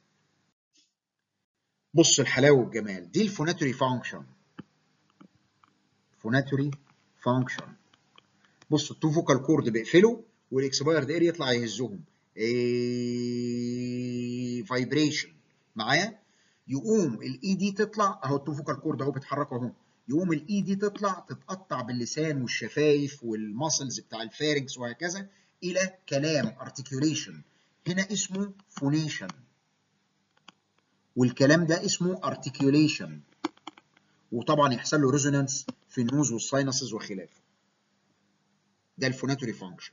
بص الحلاوه والجمال دي الفوناتوري فانكشن فوناتوري فانكشن بص التو فوكال كورد بيقفلوا والاكسبايرد اير يطلع يهزهم ايه فايبريشن معايا يقوم الاي دي تطلع اهو التو فوكال كورد اهو بيتحركوا اهو يقوم الاي دي تطلع تتقطع باللسان والشفايف والماسلز بتاع الفارنكس وهكذا الى كلام ارتكيوليشن هنا اسمه فونيشن والكلام ده اسمه ارتكيوليشن وطبعا يحصل له ريزونانس في النوز والساينسز وخلافه ده الفوناتوري فانكشن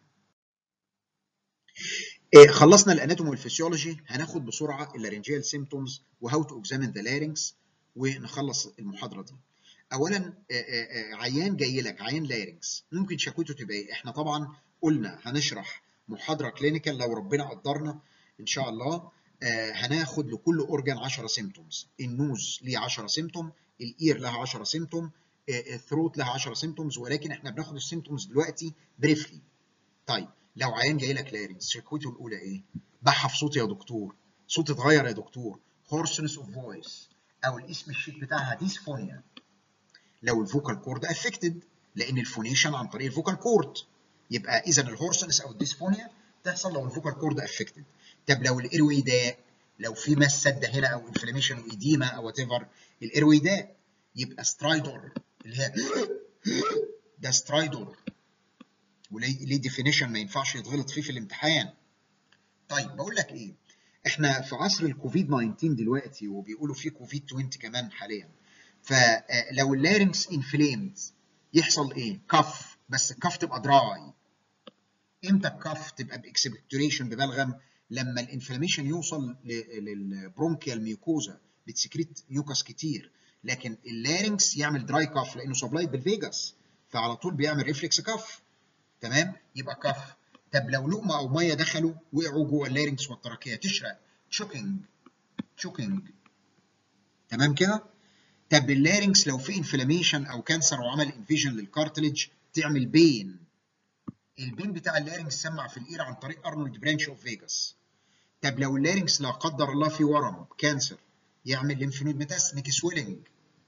إيه خلصنا الاناتومي والفسيولوجي هناخد بسرعه اللارنجيال سيمتومز وهاو تو اكزامين ذا لارنكس ونخلص المحاضره دي اولا عيان جاي لك عيان لارنكس ممكن شكوته تبقى ايه احنا طبعا قلنا هنشرح محاضره كلينيكال لو ربنا قدرنا ان شاء الله هناخد لكل اورجان 10 سيمتومز النوز ليه 10 سيمتوم الاير لها 10 سيمتوم الثروت لها 10 سيمتومز ولكن احنا بناخد السيمتومز دلوقتي بريفلي طيب لو عيان جاي لك لارنكس شكوته الاولى ايه بحة في صوتي يا دكتور صوتي اتغير يا دكتور hoarseness اوف فويس او الاسم الشيك بتاعها ديسفونيا لو الفوكال كورد افكتد لان الفونيشن عن طريق الفوكال كورد يبقى اذا الهورسنس او الديسفونيا تحصل لو الفوكال كورد افكتد طب لو الايروي ده لو في مس سده هنا او انفلاميشن وايديما او وات ايفر الايروي ده يبقى سترايدور اللي هي ده سترايدور وليه ديفينيشن ما ينفعش يتغلط فيه في الامتحان طيب بقول لك ايه احنا في عصر الكوفيد 19 دلوقتي وبيقولوا في كوفيد 20 كمان حاليا فلو اللارنكس انفليمد يحصل ايه كف بس الكف تبقى دراي امتى الكف تبقى باكسبكتوريشن ببلغم لما الانفلاميشن يوصل للبرونكيال ميوكوزا بتسكريت ميوكاس كتير لكن اللارنكس يعمل دراي كف لانه سبلايد بالفيجاس فعلى طول بيعمل ريفلكس كف تمام يبقى كف طب لو لقمه او ميه دخلوا وقعوا جوه اللارنكس والتراكيه تشرق تشوكينج تشوكينج تمام كده طب اللارنكس لو في انفلاميشن او كانسر وعمل انفيجن للكارتلج تعمل بين البين بتاع اللارنكس سمع في الاير عن طريق ارنولد برانش اوف فيجاس طب لو اللارنكس لا قدر الله في ورم كانسر يعمل ليمفنود ميتاستنيك سويلنج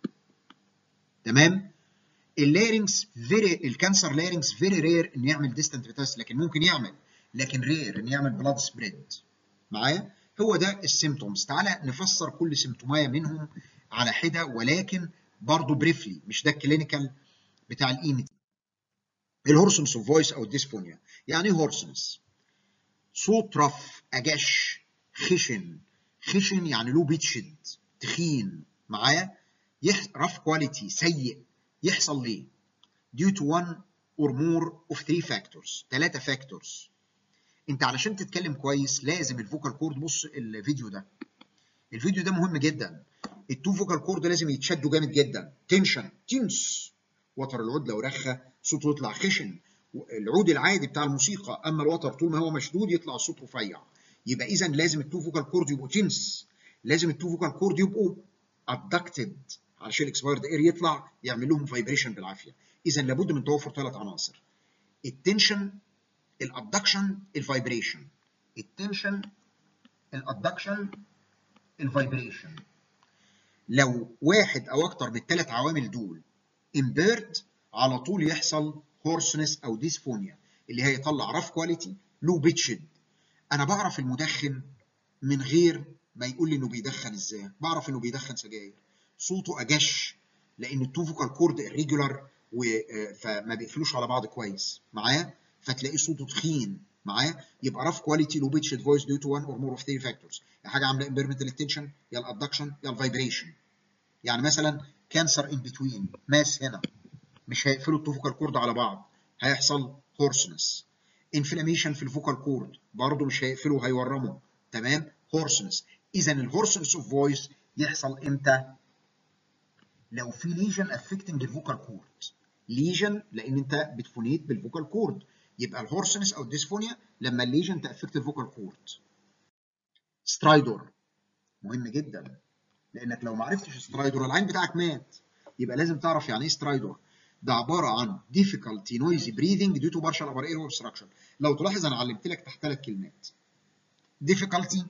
تمام اللارنكس فيري الكانسر لارنكس فيري رير ان يعمل ديستنت ميتاستس لكن ممكن يعمل لكن رير ان يعمل بلاد سبريد معايا هو ده السيمتومز تعالى نفسر كل سيمتومايه منهم على حده ولكن برضه بريفلي مش ده الكلينيكال بتاع الايمتي الهورسنس اوف فويس او الديسفونيا يعني ايه هورسنس صوت رف اجش خشن خشن يعني له بيتشد تخين معايا يح... رف كواليتي سيء يحصل ليه due to one or more of three factors ثلاثة factors انت علشان تتكلم كويس لازم الفوكال كورد بص الفيديو ده الفيديو ده مهم جدا التو فوكال كورد لازم يتشدوا جامد جدا تنشن تنس وتر العود لو رخى صوته يطلع خشن العود العادي بتاع الموسيقى اما الوتر طول ما هو مشدود يطلع الصوت رفيع يبقى اذا لازم التو فوكال كورد يبقوا تنس لازم التو فوكال كورد يبقوا ادكتد علشان الاكسبايرد اير يطلع يعمل لهم فايبريشن بالعافيه اذا لابد من توفر ثلاث عناصر التنشن الابدكشن الفايبريشن التنشن الابدكشن الفايبريشن لو واحد او اكتر من الثلاث عوامل دول امبيرد على طول يحصل هورسنس او ديسفونيا اللي هي يطلع رف كواليتي لو بيتشد انا بعرف المدخن من غير ما يقول لي انه بيدخن ازاي بعرف انه بيدخن سجاير صوته اجش لان التو فوكال كورد الريجولار فما بيقفلوش على بعض كويس معايا فتلاقي صوته تخين معايا يبقى رف كواليتي لو بيتشد فويس ديو تو 1 اور مور اوف 3 فاكتورز يا حاجه عامله امبيرمنت للتنشن يا الابدكشن يا الفايبريشن يعني مثلا كانسر ان بتوين ماس هنا مش هيقفلوا التو فوكال كورد على بعض هيحصل هورسنس انفلاميشن في الفوكال كورد برضه مش هيقفلوا هيورموا تمام هورسنس اذا الهورسنس اوف فويس يحصل امتى لو في ليجن افكتنج الفوكال كورد ليجن لان انت بتفونيت بالفوكال كورد يبقى الهورسنس او الديسفونيا لما الليجن تافكت الفوكال كورد سترايدور مهم جدا لانك لو ما عرفتش سترايدور العين بتاعك مات يبقى لازم تعرف يعني ايه سترايدور ده عباره عن difficulty noisy breathing due to partial upper air obstruction لو تلاحظ انا علمت لك تحت ثلاث كلمات difficulty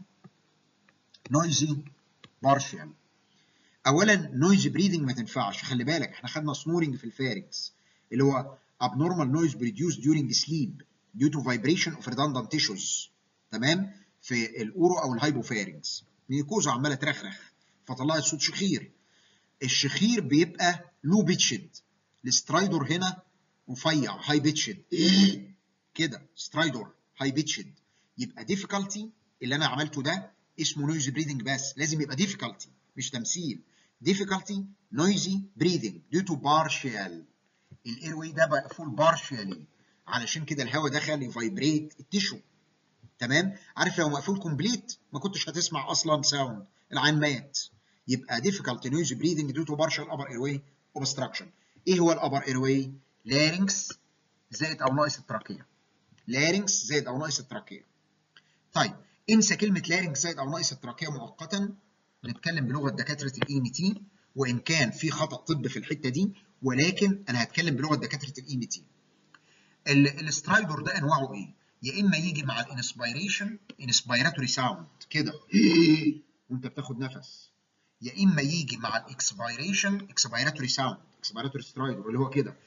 noisy partial اولا noisy breathing ما تنفعش خلي بالك احنا خدنا سنورنج في الفارنكس اللي هو abnormal noise produced during sleep due to vibration of redundant tissues تمام في الاورو او الهايبوفارنكس ميكوزا عماله ترخرخ فطلعت صوت شخير الشخير بيبقى لو بيتشد السترايدور هنا رفيع هاي بيتشد كده سترايدور هاي بيتشد يبقى difficulty اللي انا عملته ده اسمه نويزي بريدنج بس لازم يبقى difficulty مش تمثيل difficulty noisy breathing due to partial الايروي ده مقفول partially علشان كده الهواء دخل يفايبريت التيشو تمام عارف لو مقفول كومبليت ما كنتش هتسمع اصلا ساوند العين مات يبقى difficult noise breathing due to partial upper airway obstruction ايه هو الابر airway larynx زائد او ناقص التراكيه larynx زائد او ناقص التراكيه طيب انسى كلمه larynx زائد او ناقص التراكيه مؤقتا نتكلم بلغه دكاتره الاي ام تي وان كان في خطا طب في الحته دي ولكن انا هتكلم بلغه دكاتره الاي ام تي السترايدور ده انواعه ايه يا اما يجي مع الانسبيريشن انسبيراتوري ساوند كده وانت بتاخد نفس يا اما يجي مع الاكسبيريشن اكسبيراتوري ساوند اكسبيراتوري سترايدور اللي هو كده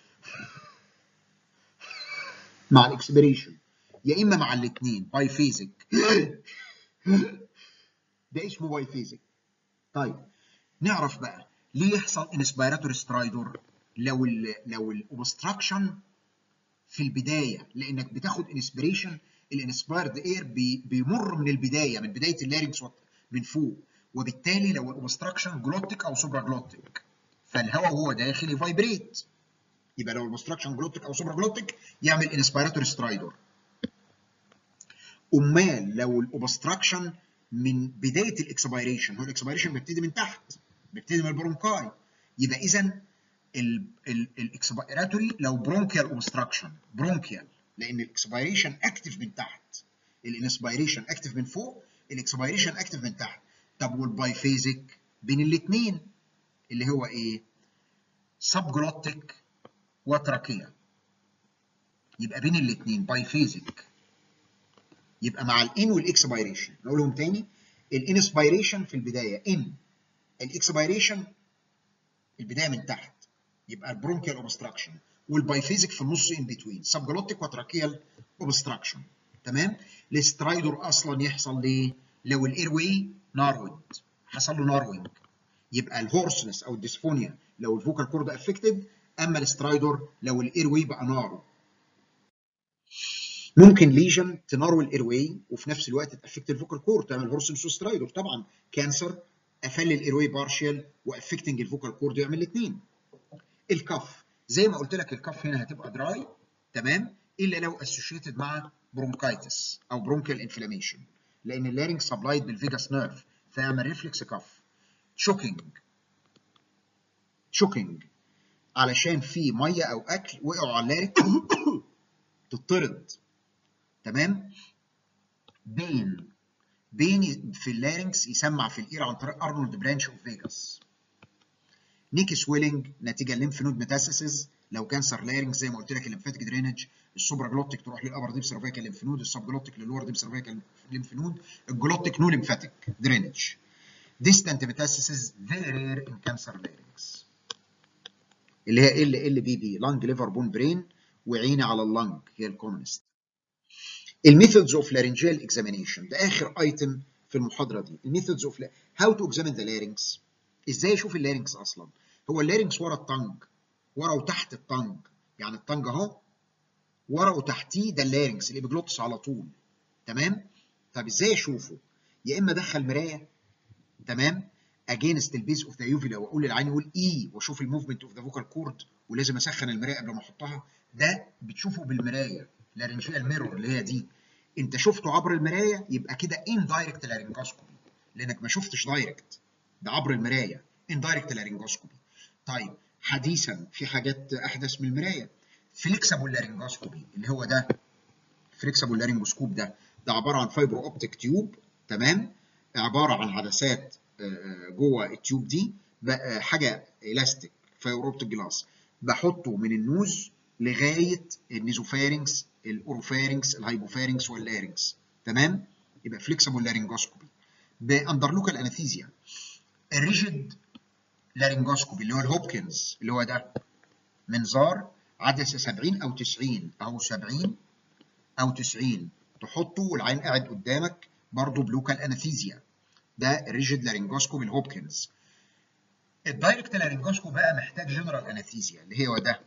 مع الاكسبيريشن يا اما مع الاثنين باي فيزيك ده اسمه باي فيزيك طيب نعرف بقى ليه يحصل انسبيراتوري سترايدور لو ال لو الاوبستراكشن في البدايه لانك بتاخد انسبيريشن الانسبايرد اير بي بيمر من البدايه من بدايه اللارنكس من فوق وبالتالي لو الاوبستراكشن جلوتيك او سوبرا جلوتيك فالهواء وهو داخل يفايبريت يبقى لو الاوبستراكشن جلوتيك او سوبرا جلوتيك يعمل انسبيراتوري سترايدور امال لو الاوبستراكشن من بدايه الاكسبيريشن هو الاكسبيريشن بيبتدي من تحت بيبتدي من البرونكاي يبقى اذا الاكسبيراتوري لو برونكيال اوبستراكشن برونكيال لان الاكسبيريشن اكتف من تحت الانسبيريشن اكتف من فوق الاكسبيريشن اكتف من تحت طب والبايفيزيك بين الاثنين اللي هو ايه سب جلوتيك وتراكيا يبقى بين الاثنين بايفيزيك يبقى مع الان والاكسبيريشن نقولهم تاني الانسبيريشن في البدايه ان الاكسبيريشن البدايه من تحت يبقى البرونكيال اوبستراكشن والبايفيزيك في النص ان بتوين سب جلوتيك وتراكيال اوبستراكشن تمام الاسترايدور اصلا يحصل ليه لو الاير واي نارود حصل له ناروينج يبقى الهورسنس او الديسفونيا لو الفوكال كورد افكتد اما الاسترايدور لو الاير واي بقى نارو ممكن ليجن تنارو الاير واي وفي نفس الوقت تافكت الفوكال كورد تعمل هورسنس وسترايدور طبعا كانسر قفل الاير واي بارشال وافكتنج الفوكال كورد يعمل الاثنين الكف زي ما قلت لك الكف هنا هتبقى دراي تمام الا لو اسوشيتد مع برونكايتس او برونكال انفلاميشن لان اللارنج سبلايد بالفيجاس نيرف فيعمل ريفلكس كف شوكينج شوكينج علشان في ميه او اكل وقعوا على اللارنج تطرد تمام بين بين في اللارنكس يسمع في الاير عن طريق ارنولد برانش اوف فيجاس نيك سويلنج نتيجه الليمف نود ميتاسيسز لو كانسر لارنج زي ما قلت لك الليمفاتيك درينج السوبرا جلوتيك تروح للابر ديب سيرفيكال ليمف نود السب جلوتيك للور ديب سيرفيكال ليمف نود الجلوتيك نو ليمفاتيك درينج distant metastasis very rare in cancer larynx اللي هي ال ال بي بي لانج ليفر بون برين وعيني على اللنج هي الكومنست الميثودز اوف لارنجيال اكزامينيشن ده اخر ايتم في المحاضره دي الميثودز اوف هاو تو اكزامين ذا لارynx ازاي اشوف اللارynx اصلا هو اللارynx ورا الطنج ورا وتحت الطنج يعني الطنج اهو ورا وتحتيه ده اللارynx اللي بيجلطس على طول تمام طب ازاي اشوفه يا اما ادخل مرايه تمام اجينست البيز اوف ذا يوفيلا واقول للعين يقول اي واشوف الموفمنت اوف ذا فوكال كورد ولازم اسخن المرايه قبل ما احطها ده بتشوفه بالمرايه لارنجيال ميرور اللي هي دي انت شفته عبر المرايه يبقى كده ان دايركت لارنجوسكوبي لانك ما شفتش دايركت ده عبر المرايه ان دايركت لارنجوسكوبي طيب حديثا في حاجات احدث من المرايه فليكسبل لارنجوسكوبي اللي هو ده فليكسبل لارنجوسكوب ده ده عباره عن فايبرو اوبتيك تيوب تمام عباره عن عدسات جوه التيوب دي حاجه الاستيك فايبرو اوبتيك جلاس بحطه من النوز لغايه النيزوفارينكس الاوروفارينكس الهايبوفارينكس واللارينكس تمام يبقى فليكسبل لارنجوسكوبي باندر لوكال انستيزيا الريجيد لارنجوسكوبي اللي هو الهوبكنز اللي هو ده منظار عدسه 70 او 90 اهو 70 او 90 تحطه والعين قاعد قدامك برضه بلوكال انستيزيا ده الريجيد لارنجوسكوبي الهوبكنز الدايركت لارنجوسكوب بقى محتاج جنرال انستيزيا اللي هو ده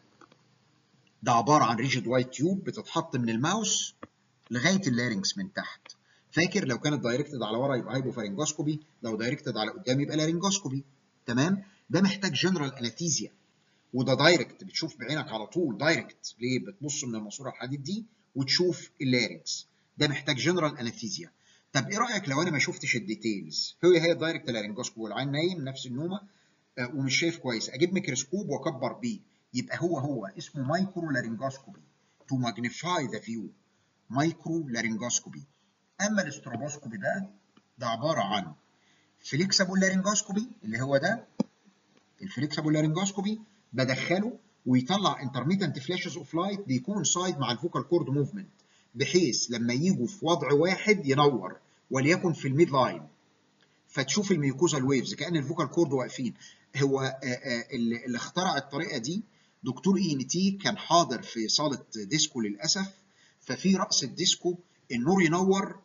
ده عباره عن ريجيد وايت تيوب بتتحط من الماوس لغايه اللارنكس من تحت فاكر لو كانت دايركتد على ورا يبقى هايبوفارنجوسكوبي لو دايركتد على قدام يبقى لارنجوسكوبي تمام ده محتاج جنرال انستيزيا وده دايركت بتشوف بعينك على طول دايركت ليه بتبص من الماسوره الحديد دي وتشوف اللارنكس ده محتاج جنرال انستيزيا طب ايه رايك لو انا ما شفتش الديتيلز هي هي الدايركت لارنجوسكوب والعين نايم نفس النومه آه ومش شايف كويس اجيب ميكروسكوب واكبر بيه يبقى هو هو اسمه مايكرو لارنجوسكوبي تو ماجنيفاي ذا فيو مايكرو لارنجوسكوبي اما الاستروبوسكوبي ده ده عباره عن فليكسبل لارنجوسكوبي اللي هو ده الفليكسبل لارنجوسكوبي بدخله ويطلع انترميتنت فلاشز اوف لايت بيكون سايد مع الفوكال كورد موفمنت بحيث لما يجوا في وضع واحد ينور وليكن في الميد لاين فتشوف الميوكوزال ويفز كان الفوكال كورد واقفين هو اللي اخترع الطريقه دي دكتور اي ان تي كان حاضر في صاله ديسكو للاسف ففي راس الديسكو النور ينور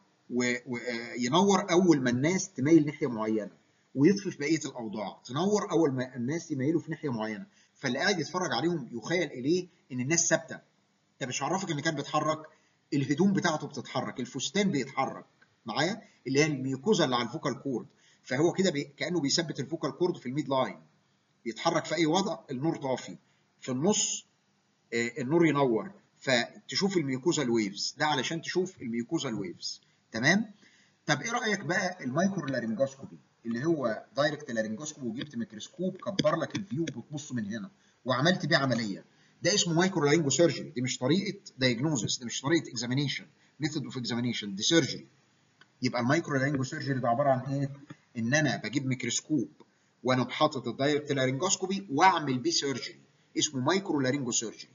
وينور اول ما الناس تميل ناحيه معينه ويطفي في بقيه الاوضاع تنور اول ما الناس يميلوا في ناحيه معينه فاللي قاعد يتفرج عليهم يخيل اليه ان الناس ثابته انت مش عرفك ان كان بيتحرك الهدوم بتاعته بتتحرك الفستان بيتحرك معايا اللي هي الميوكوزا اللي على الفوكال كورد فهو كده بي... كانه بيثبت الفوكال كورد في الميد لاين يتحرك في اي وضع النور طافي في النص آه النور ينور فتشوف الميوكوزا الويفز ده علشان تشوف الميوكوزا الويفز تمام طب ايه رايك بقى المايكرو لارنجوسكوبي اللي هو دايركت لارنجوسكوب وجبت ميكروسكوب كبر لك الفيو بتبص من هنا وعملت بيه عمليه ده اسمه مايكرو لارنجو سيرجري دي مش طريقه دايجنوزس دي مش طريقه اكزامينيشن ميثود اوف اكزامينيشن دي سيرجري يبقى المايكرو لارنجو سيرجري ده عباره عن ايه ان انا بجيب ميكروسكوب وانا حاطط الدايركت لارنجوسكوبي واعمل بيه سيرجري اسمه مايكرو لارنجو سيرجري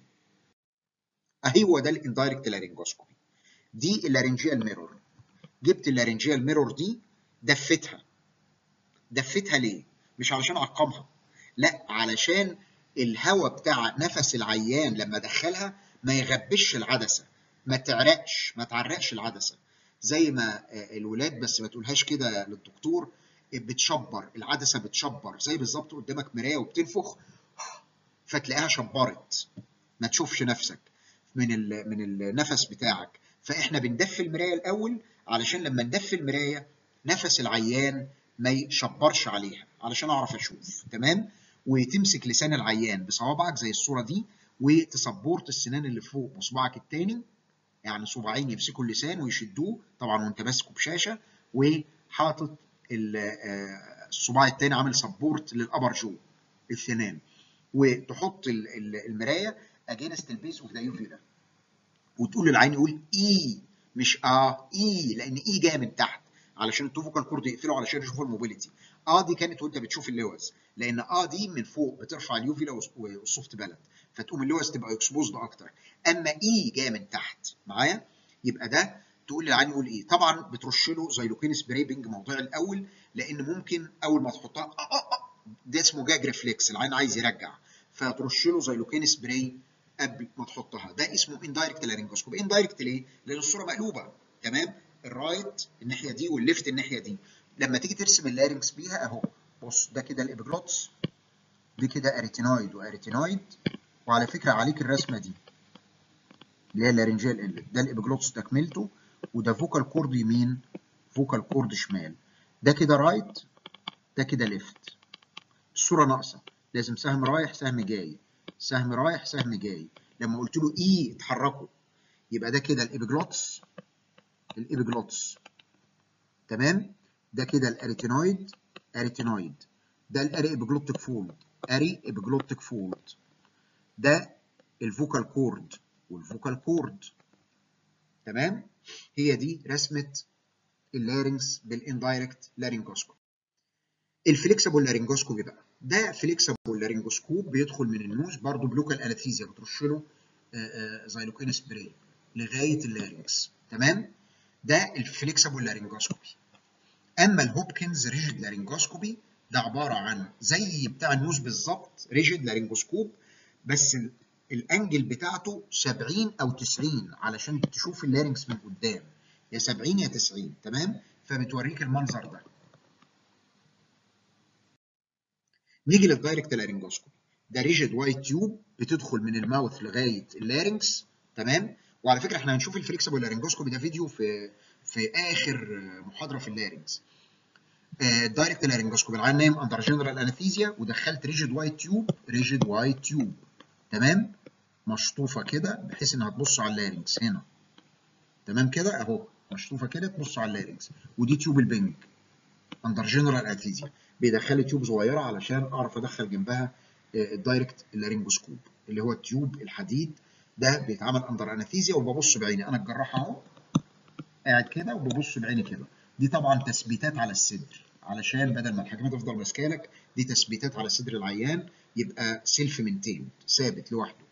اهي هو ده الاندايركت لارنجوسكوبي دي اللارنجيال ميرور جبت اللارنجيال ميرور دي دفتها دفتها ليه مش علشان اعقمها لا علشان الهواء بتاع نفس العيان لما ادخلها ما يغبش العدسه ما تعرقش ما تعرقش العدسه زي ما الولاد بس ما تقولهاش كده للدكتور بتشبر العدسه بتشبر زي بالظبط قدامك مرايه وبتنفخ فتلاقيها شبرت ما تشوفش نفسك من من النفس بتاعك فاحنا بندفي المرايه الاول علشان لما ندفي المرايه نفس العيان ما يشبرش عليها علشان اعرف اشوف تمام وتمسك لسان العيان بصوابعك زي الصوره دي وتسبورت السنان اللي فوق بصباعك التاني يعني صباعين يمسكوا اللسان ويشدوه طبعا وانت ماسكه بشاشه وحاطط الصباع التاني عامل سبورت للابر جو السنان وتحط المرايه اجينست البيس اوف ذا يوفي ده وتقول للعين يقول اي مش اه اي لان اي جايه من تحت علشان التوفوكال كورد يقفلوا علشان يشوفوا الموبيليتي اه دي كانت وانت بتشوف اللوز لان اه دي من فوق بترفع اليوفيلا والسوفت بلد فتقوم اللوز تبقى اكسبوزد اكتر اما اي جايه من تحت معايا يبقى ده تقول للعين يقول ايه طبعا بترش له زيلوكين سبراي بنج موضوع الاول لان ممكن اول ما تحطها آه آه آه ده اسمه جاج ريفلكس العين عايز يرجع فترش له زيلوكين سبراي قبل ما تحطها ده اسمه اندايركت لارنجوسكوب اندايركت ليه؟ لان الصوره مقلوبه تمام الرايت الناحيه دي والليفت الناحيه دي لما تيجي ترسم اللارنكس بيها اهو بص ده كده الابيجلوتس دي كده اريتينويد واريتينويد وعلى فكره عليك الرسمه دي اللي هي اللارنجيال انلت ده الابيجلوتس تكملته وده فوكال كورد يمين فوكال كورد شمال ده كده رايت ده كده ليفت الصوره ناقصه لازم سهم رايح سهم جاي سهم رايح سهم جاي لما قلت له اي اتحركوا يبقى ده كده الابيجلوتس الابيجلوتس تمام ده كده الاريتينويد اريتينويد ده الاري ابيجلوتيك فولد اري ابيجلوتيك فولد ده الفوكال كورد والفوكال كورد تمام هي دي رسمه اللارنكس بالاندايركت لارنجوسكوب الفليكسبل لارنجوسكوبي بقى ده فليكسبل لارنجوسكوب بيدخل من النوز برضه بلوكال انستيزيا بترش له زيلوكين سبراي لغايه اللارنكس تمام ده الفليكسبل لارنجوسكوبي اما الهوبكنز ريجيد لارنجوسكوبي ده عباره عن زي بتاع النوز بالظبط ريجيد لارنجوسكوب بس الانجل بتاعته 70 او 90 علشان تشوف اللارنكس من قدام يا 70 يا 90 تمام فبتوريك المنظر ده نيجي للدايركت لارنجوسكوبي ده ريجيد وايت تيوب بتدخل من الماوث لغايه اللارنكس تمام وعلى فكره احنا هنشوف الفليكسبل لارنجوسكوبي ده فيديو في في اخر محاضره في اللارنكس الدايركت لارنجوسكوبي العيان نايم اندر جنرال انستيزيا ودخلت ريجيد وايت تيوب ريجيد وايت تيوب تمام مشطوفه كده بحيث انها تبص على اللارنكس هنا تمام كده اهو مشطوفه كده تبص على اللارنكس ودي تيوب البنج اندر جنرال انستيزيا بيدخل لي تيوب صغيره علشان اعرف ادخل جنبها الدايركت اللارنجوسكوب اللي هو التيوب الحديد ده بيتعمل اندر انستيزيا وببص بعيني انا الجراح اهو قاعد كده وببص بعيني كده دي طبعا تثبيتات على الصدر علشان بدل ما الحكمه تفضل ماسكالك دي تثبيتات على صدر العيان يبقى سيلف مينتين ثابت لوحده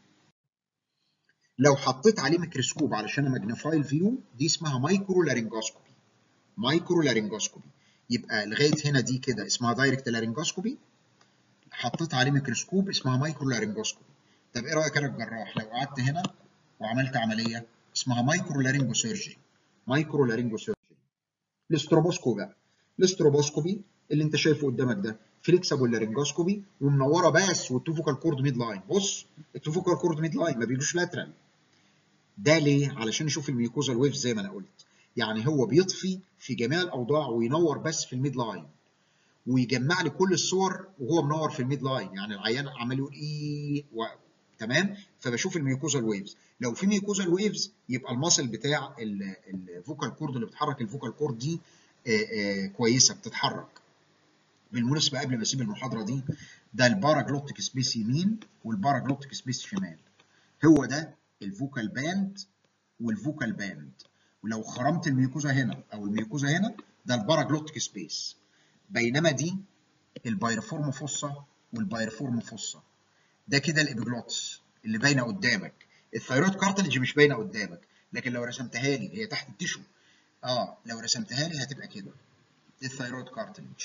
لو حطيت عليه ميكروسكوب علشان ماجنيفاي فيو دي اسمها مايكرو لارنجوسكوبي مايكرو لارنجوسكوبي يبقى لغايه هنا دي كده اسمها دايركت لارنجوسكوبي حطيت عليه ميكروسكوب اسمها مايكرو لارنجوسكوبي طب ايه رايك انا الجراح لو قعدت هنا وعملت عمليه اسمها مايكرو لارنجو سيرجري مايكرو لارنجو سيرجري الاستروبوسكوبي بقى الاستروبوسكوبي اللي انت شايفه قدامك ده فليكسبل لارنجوسكوبي ومنوره بس والتوفوكال كورد ميد لاين بص التوفوكال كورد ميد لاين ما بيجوش لاترال ده ليه علشان نشوف الميوكوزال ويف زي ما انا قلت يعني هو بيطفي في جميع الاوضاع وينور بس في الميد لاين ويجمع لي كل الصور وهو منور في الميد لاين يعني العيان عمال يقول ايه و... تمام فبشوف الميوكوزال ويفز لو في ميوكوزال ويفز يبقى الماسل بتاع الفوكال كورد اللي بتحرك الفوكال كورد دي آآ آآ كويسه بتتحرك بالمناسبه قبل ما اسيب المحاضره دي ده الباراجلوتيك سبيس يمين والباراجلوتيك سبيس شمال هو ده الفوكال باند والفوكال باند ولو خرمت الميوكوزا هنا او الميوكوزا هنا ده الباراجلوتيك سبيس بينما دي البايرفورم فوسا والبايرفورم فوسا ده كده الابيجلوتس اللي باينه قدامك الثيرويد كارتلج مش باينه قدامك لكن لو رسمتها لي هي تحت التيشو اه لو رسمتها لي هتبقى كده دي الثيرويد كارتلج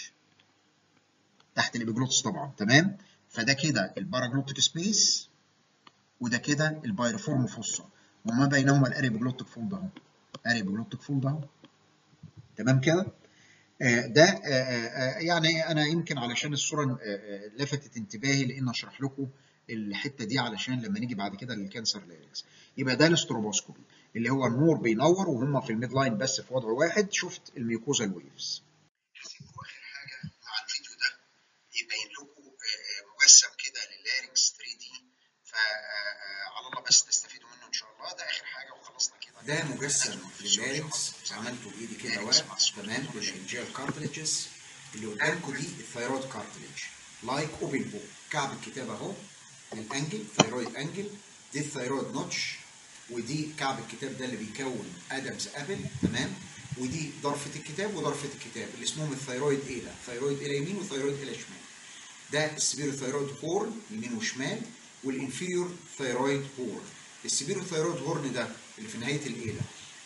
تحت الابيجلوتس طبعا تمام فده كده الباراجلوتيك سبيس وده كده البايرفورم فوسا وما بينهما الاريبيجلوتيك فولد اهو اريبيجلوتيك فولد اهو تمام كده آه ده آه آه يعني انا يمكن علشان الصوره لفتت انتباهي لان اشرح لكم الحته دي علشان لما نيجي بعد كده للكانسر لاريكس يبقى ده الاستروبوسكوبي اللي هو النور بينور وهم في الميد لاين بس في وضع واحد شفت الميوكوزال ويفز هسيبكم اخر حاجه مع الفيديو ده يبين لكم مجسم كده للاريكس 3 دي فعلى الله بس تستفيدوا منه ان شاء الله ده اخر حاجه وخلصنا كده ده مجسم للاريكس عملته بايدي كده ورق تمام للانجيال كارتلجز اللي قدامكم دي الثيرويد كارتلج لايك اوبن بوك كعب الكتاب اهو الانجل ثيرويد انجل دي الثيرويد نوتش ودي كعب الكتاب ده اللي بيكون ادمز ابل تمام ودي ضرفه الكتاب وضرفه الكتاب اللي اسمهم الثيرويد ايلا ثيرويد ايلا يمين وثيرويد ايلا شمال ده السبيرو ثيرويد هورن يمين وشمال والانفيريور ثيرويد هورن السبيرو ثيرويد هورن ده اللي في نهايه الايلا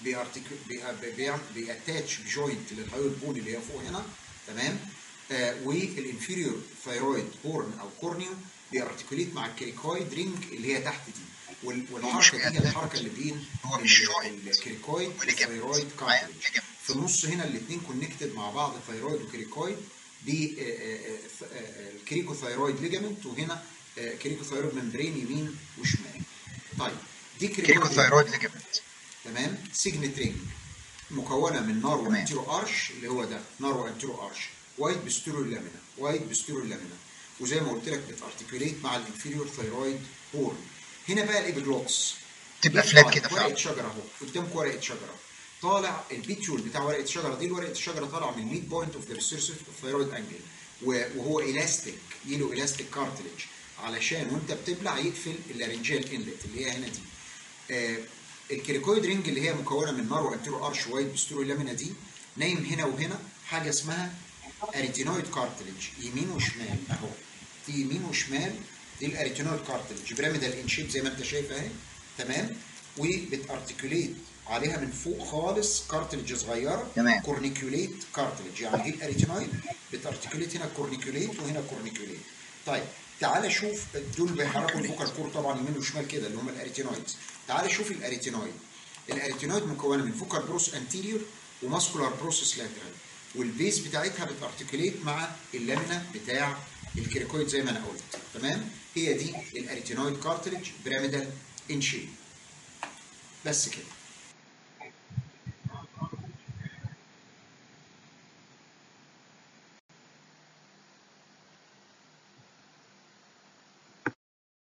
بياتاتش بجوينت للهايود بون اللي هي فوق هنا تمام آه والانفيريور ثيرويد هورن او كورنيو بيارتكوليت مع الكريكويد رينج اللي هي تحت دي والحركه دي هي الحركه اللي بين الكريكويد والثيرويد كارتلج في النص هنا الاثنين كونكتد مع بعض ثيرويد وكريكويد دي الكريكو ثيرويد ليجامنت وهنا كريكو ثيرويد ممبرين يمين وشمال طيب دي كريكو ثيرويد ليجامنت تمام سيجنت رينج مكونه من نارو انتيرو ارش اللي هو ده نارو انتيرو ارش وايد بستيرو لامينا وايد بستيرو لامينا وزي ما قلت لك بتارتكوليت مع الانفيريور ثيرويد هورن هنا بقى الابيجلوتس تبقى فلات كده ورقه شجره اهو قدامك ورقه شجره طالع البيتيول بتاع ورقه الشجره دي ورقه الشجره طالعه من ميد بوينت اوف ذا ريسيرسيف ثيرويد انجل وهو الاستيك يلو الاستيك كارتلج علشان وانت بتبلع يقفل اللارنجيال انلت اللي هي هنا دي آه الكريكويد رينج اللي هي مكونه من مارو انتيرو ارش وايد بستورو لامينا دي نايم هنا وهنا حاجه اسمها اريتينويد كارتلج يمين وشمال اهو دي يمين وشمال دي الاريتينويد كارتلج بيراميدال ان شيب زي ما انت شايف اهي تمام وبتارتكوليت عليها من فوق خالص كارتلج صغيره تمام كورنيكوليت كارتلج يعني دي الاريتينويد بتارتكوليت هنا كورنيكوليت وهنا كورنيكوليت طيب تعال شوف دول بيحركوا الفوكال كور طبعا يمين وشمال كده اللي هم الاريتينويدز تعال شوف الاريتينويد الاريتينويد مكونه من فوكال بروس انتيريور وماسكولار بروسس لاترال والبيس بتاعتها بتارتكوليت مع اللامينا بتاع الكريكويد زي ما انا قلت تمام هي دي الاريتينويد كارتلج بيراميدال ان شيب بس كده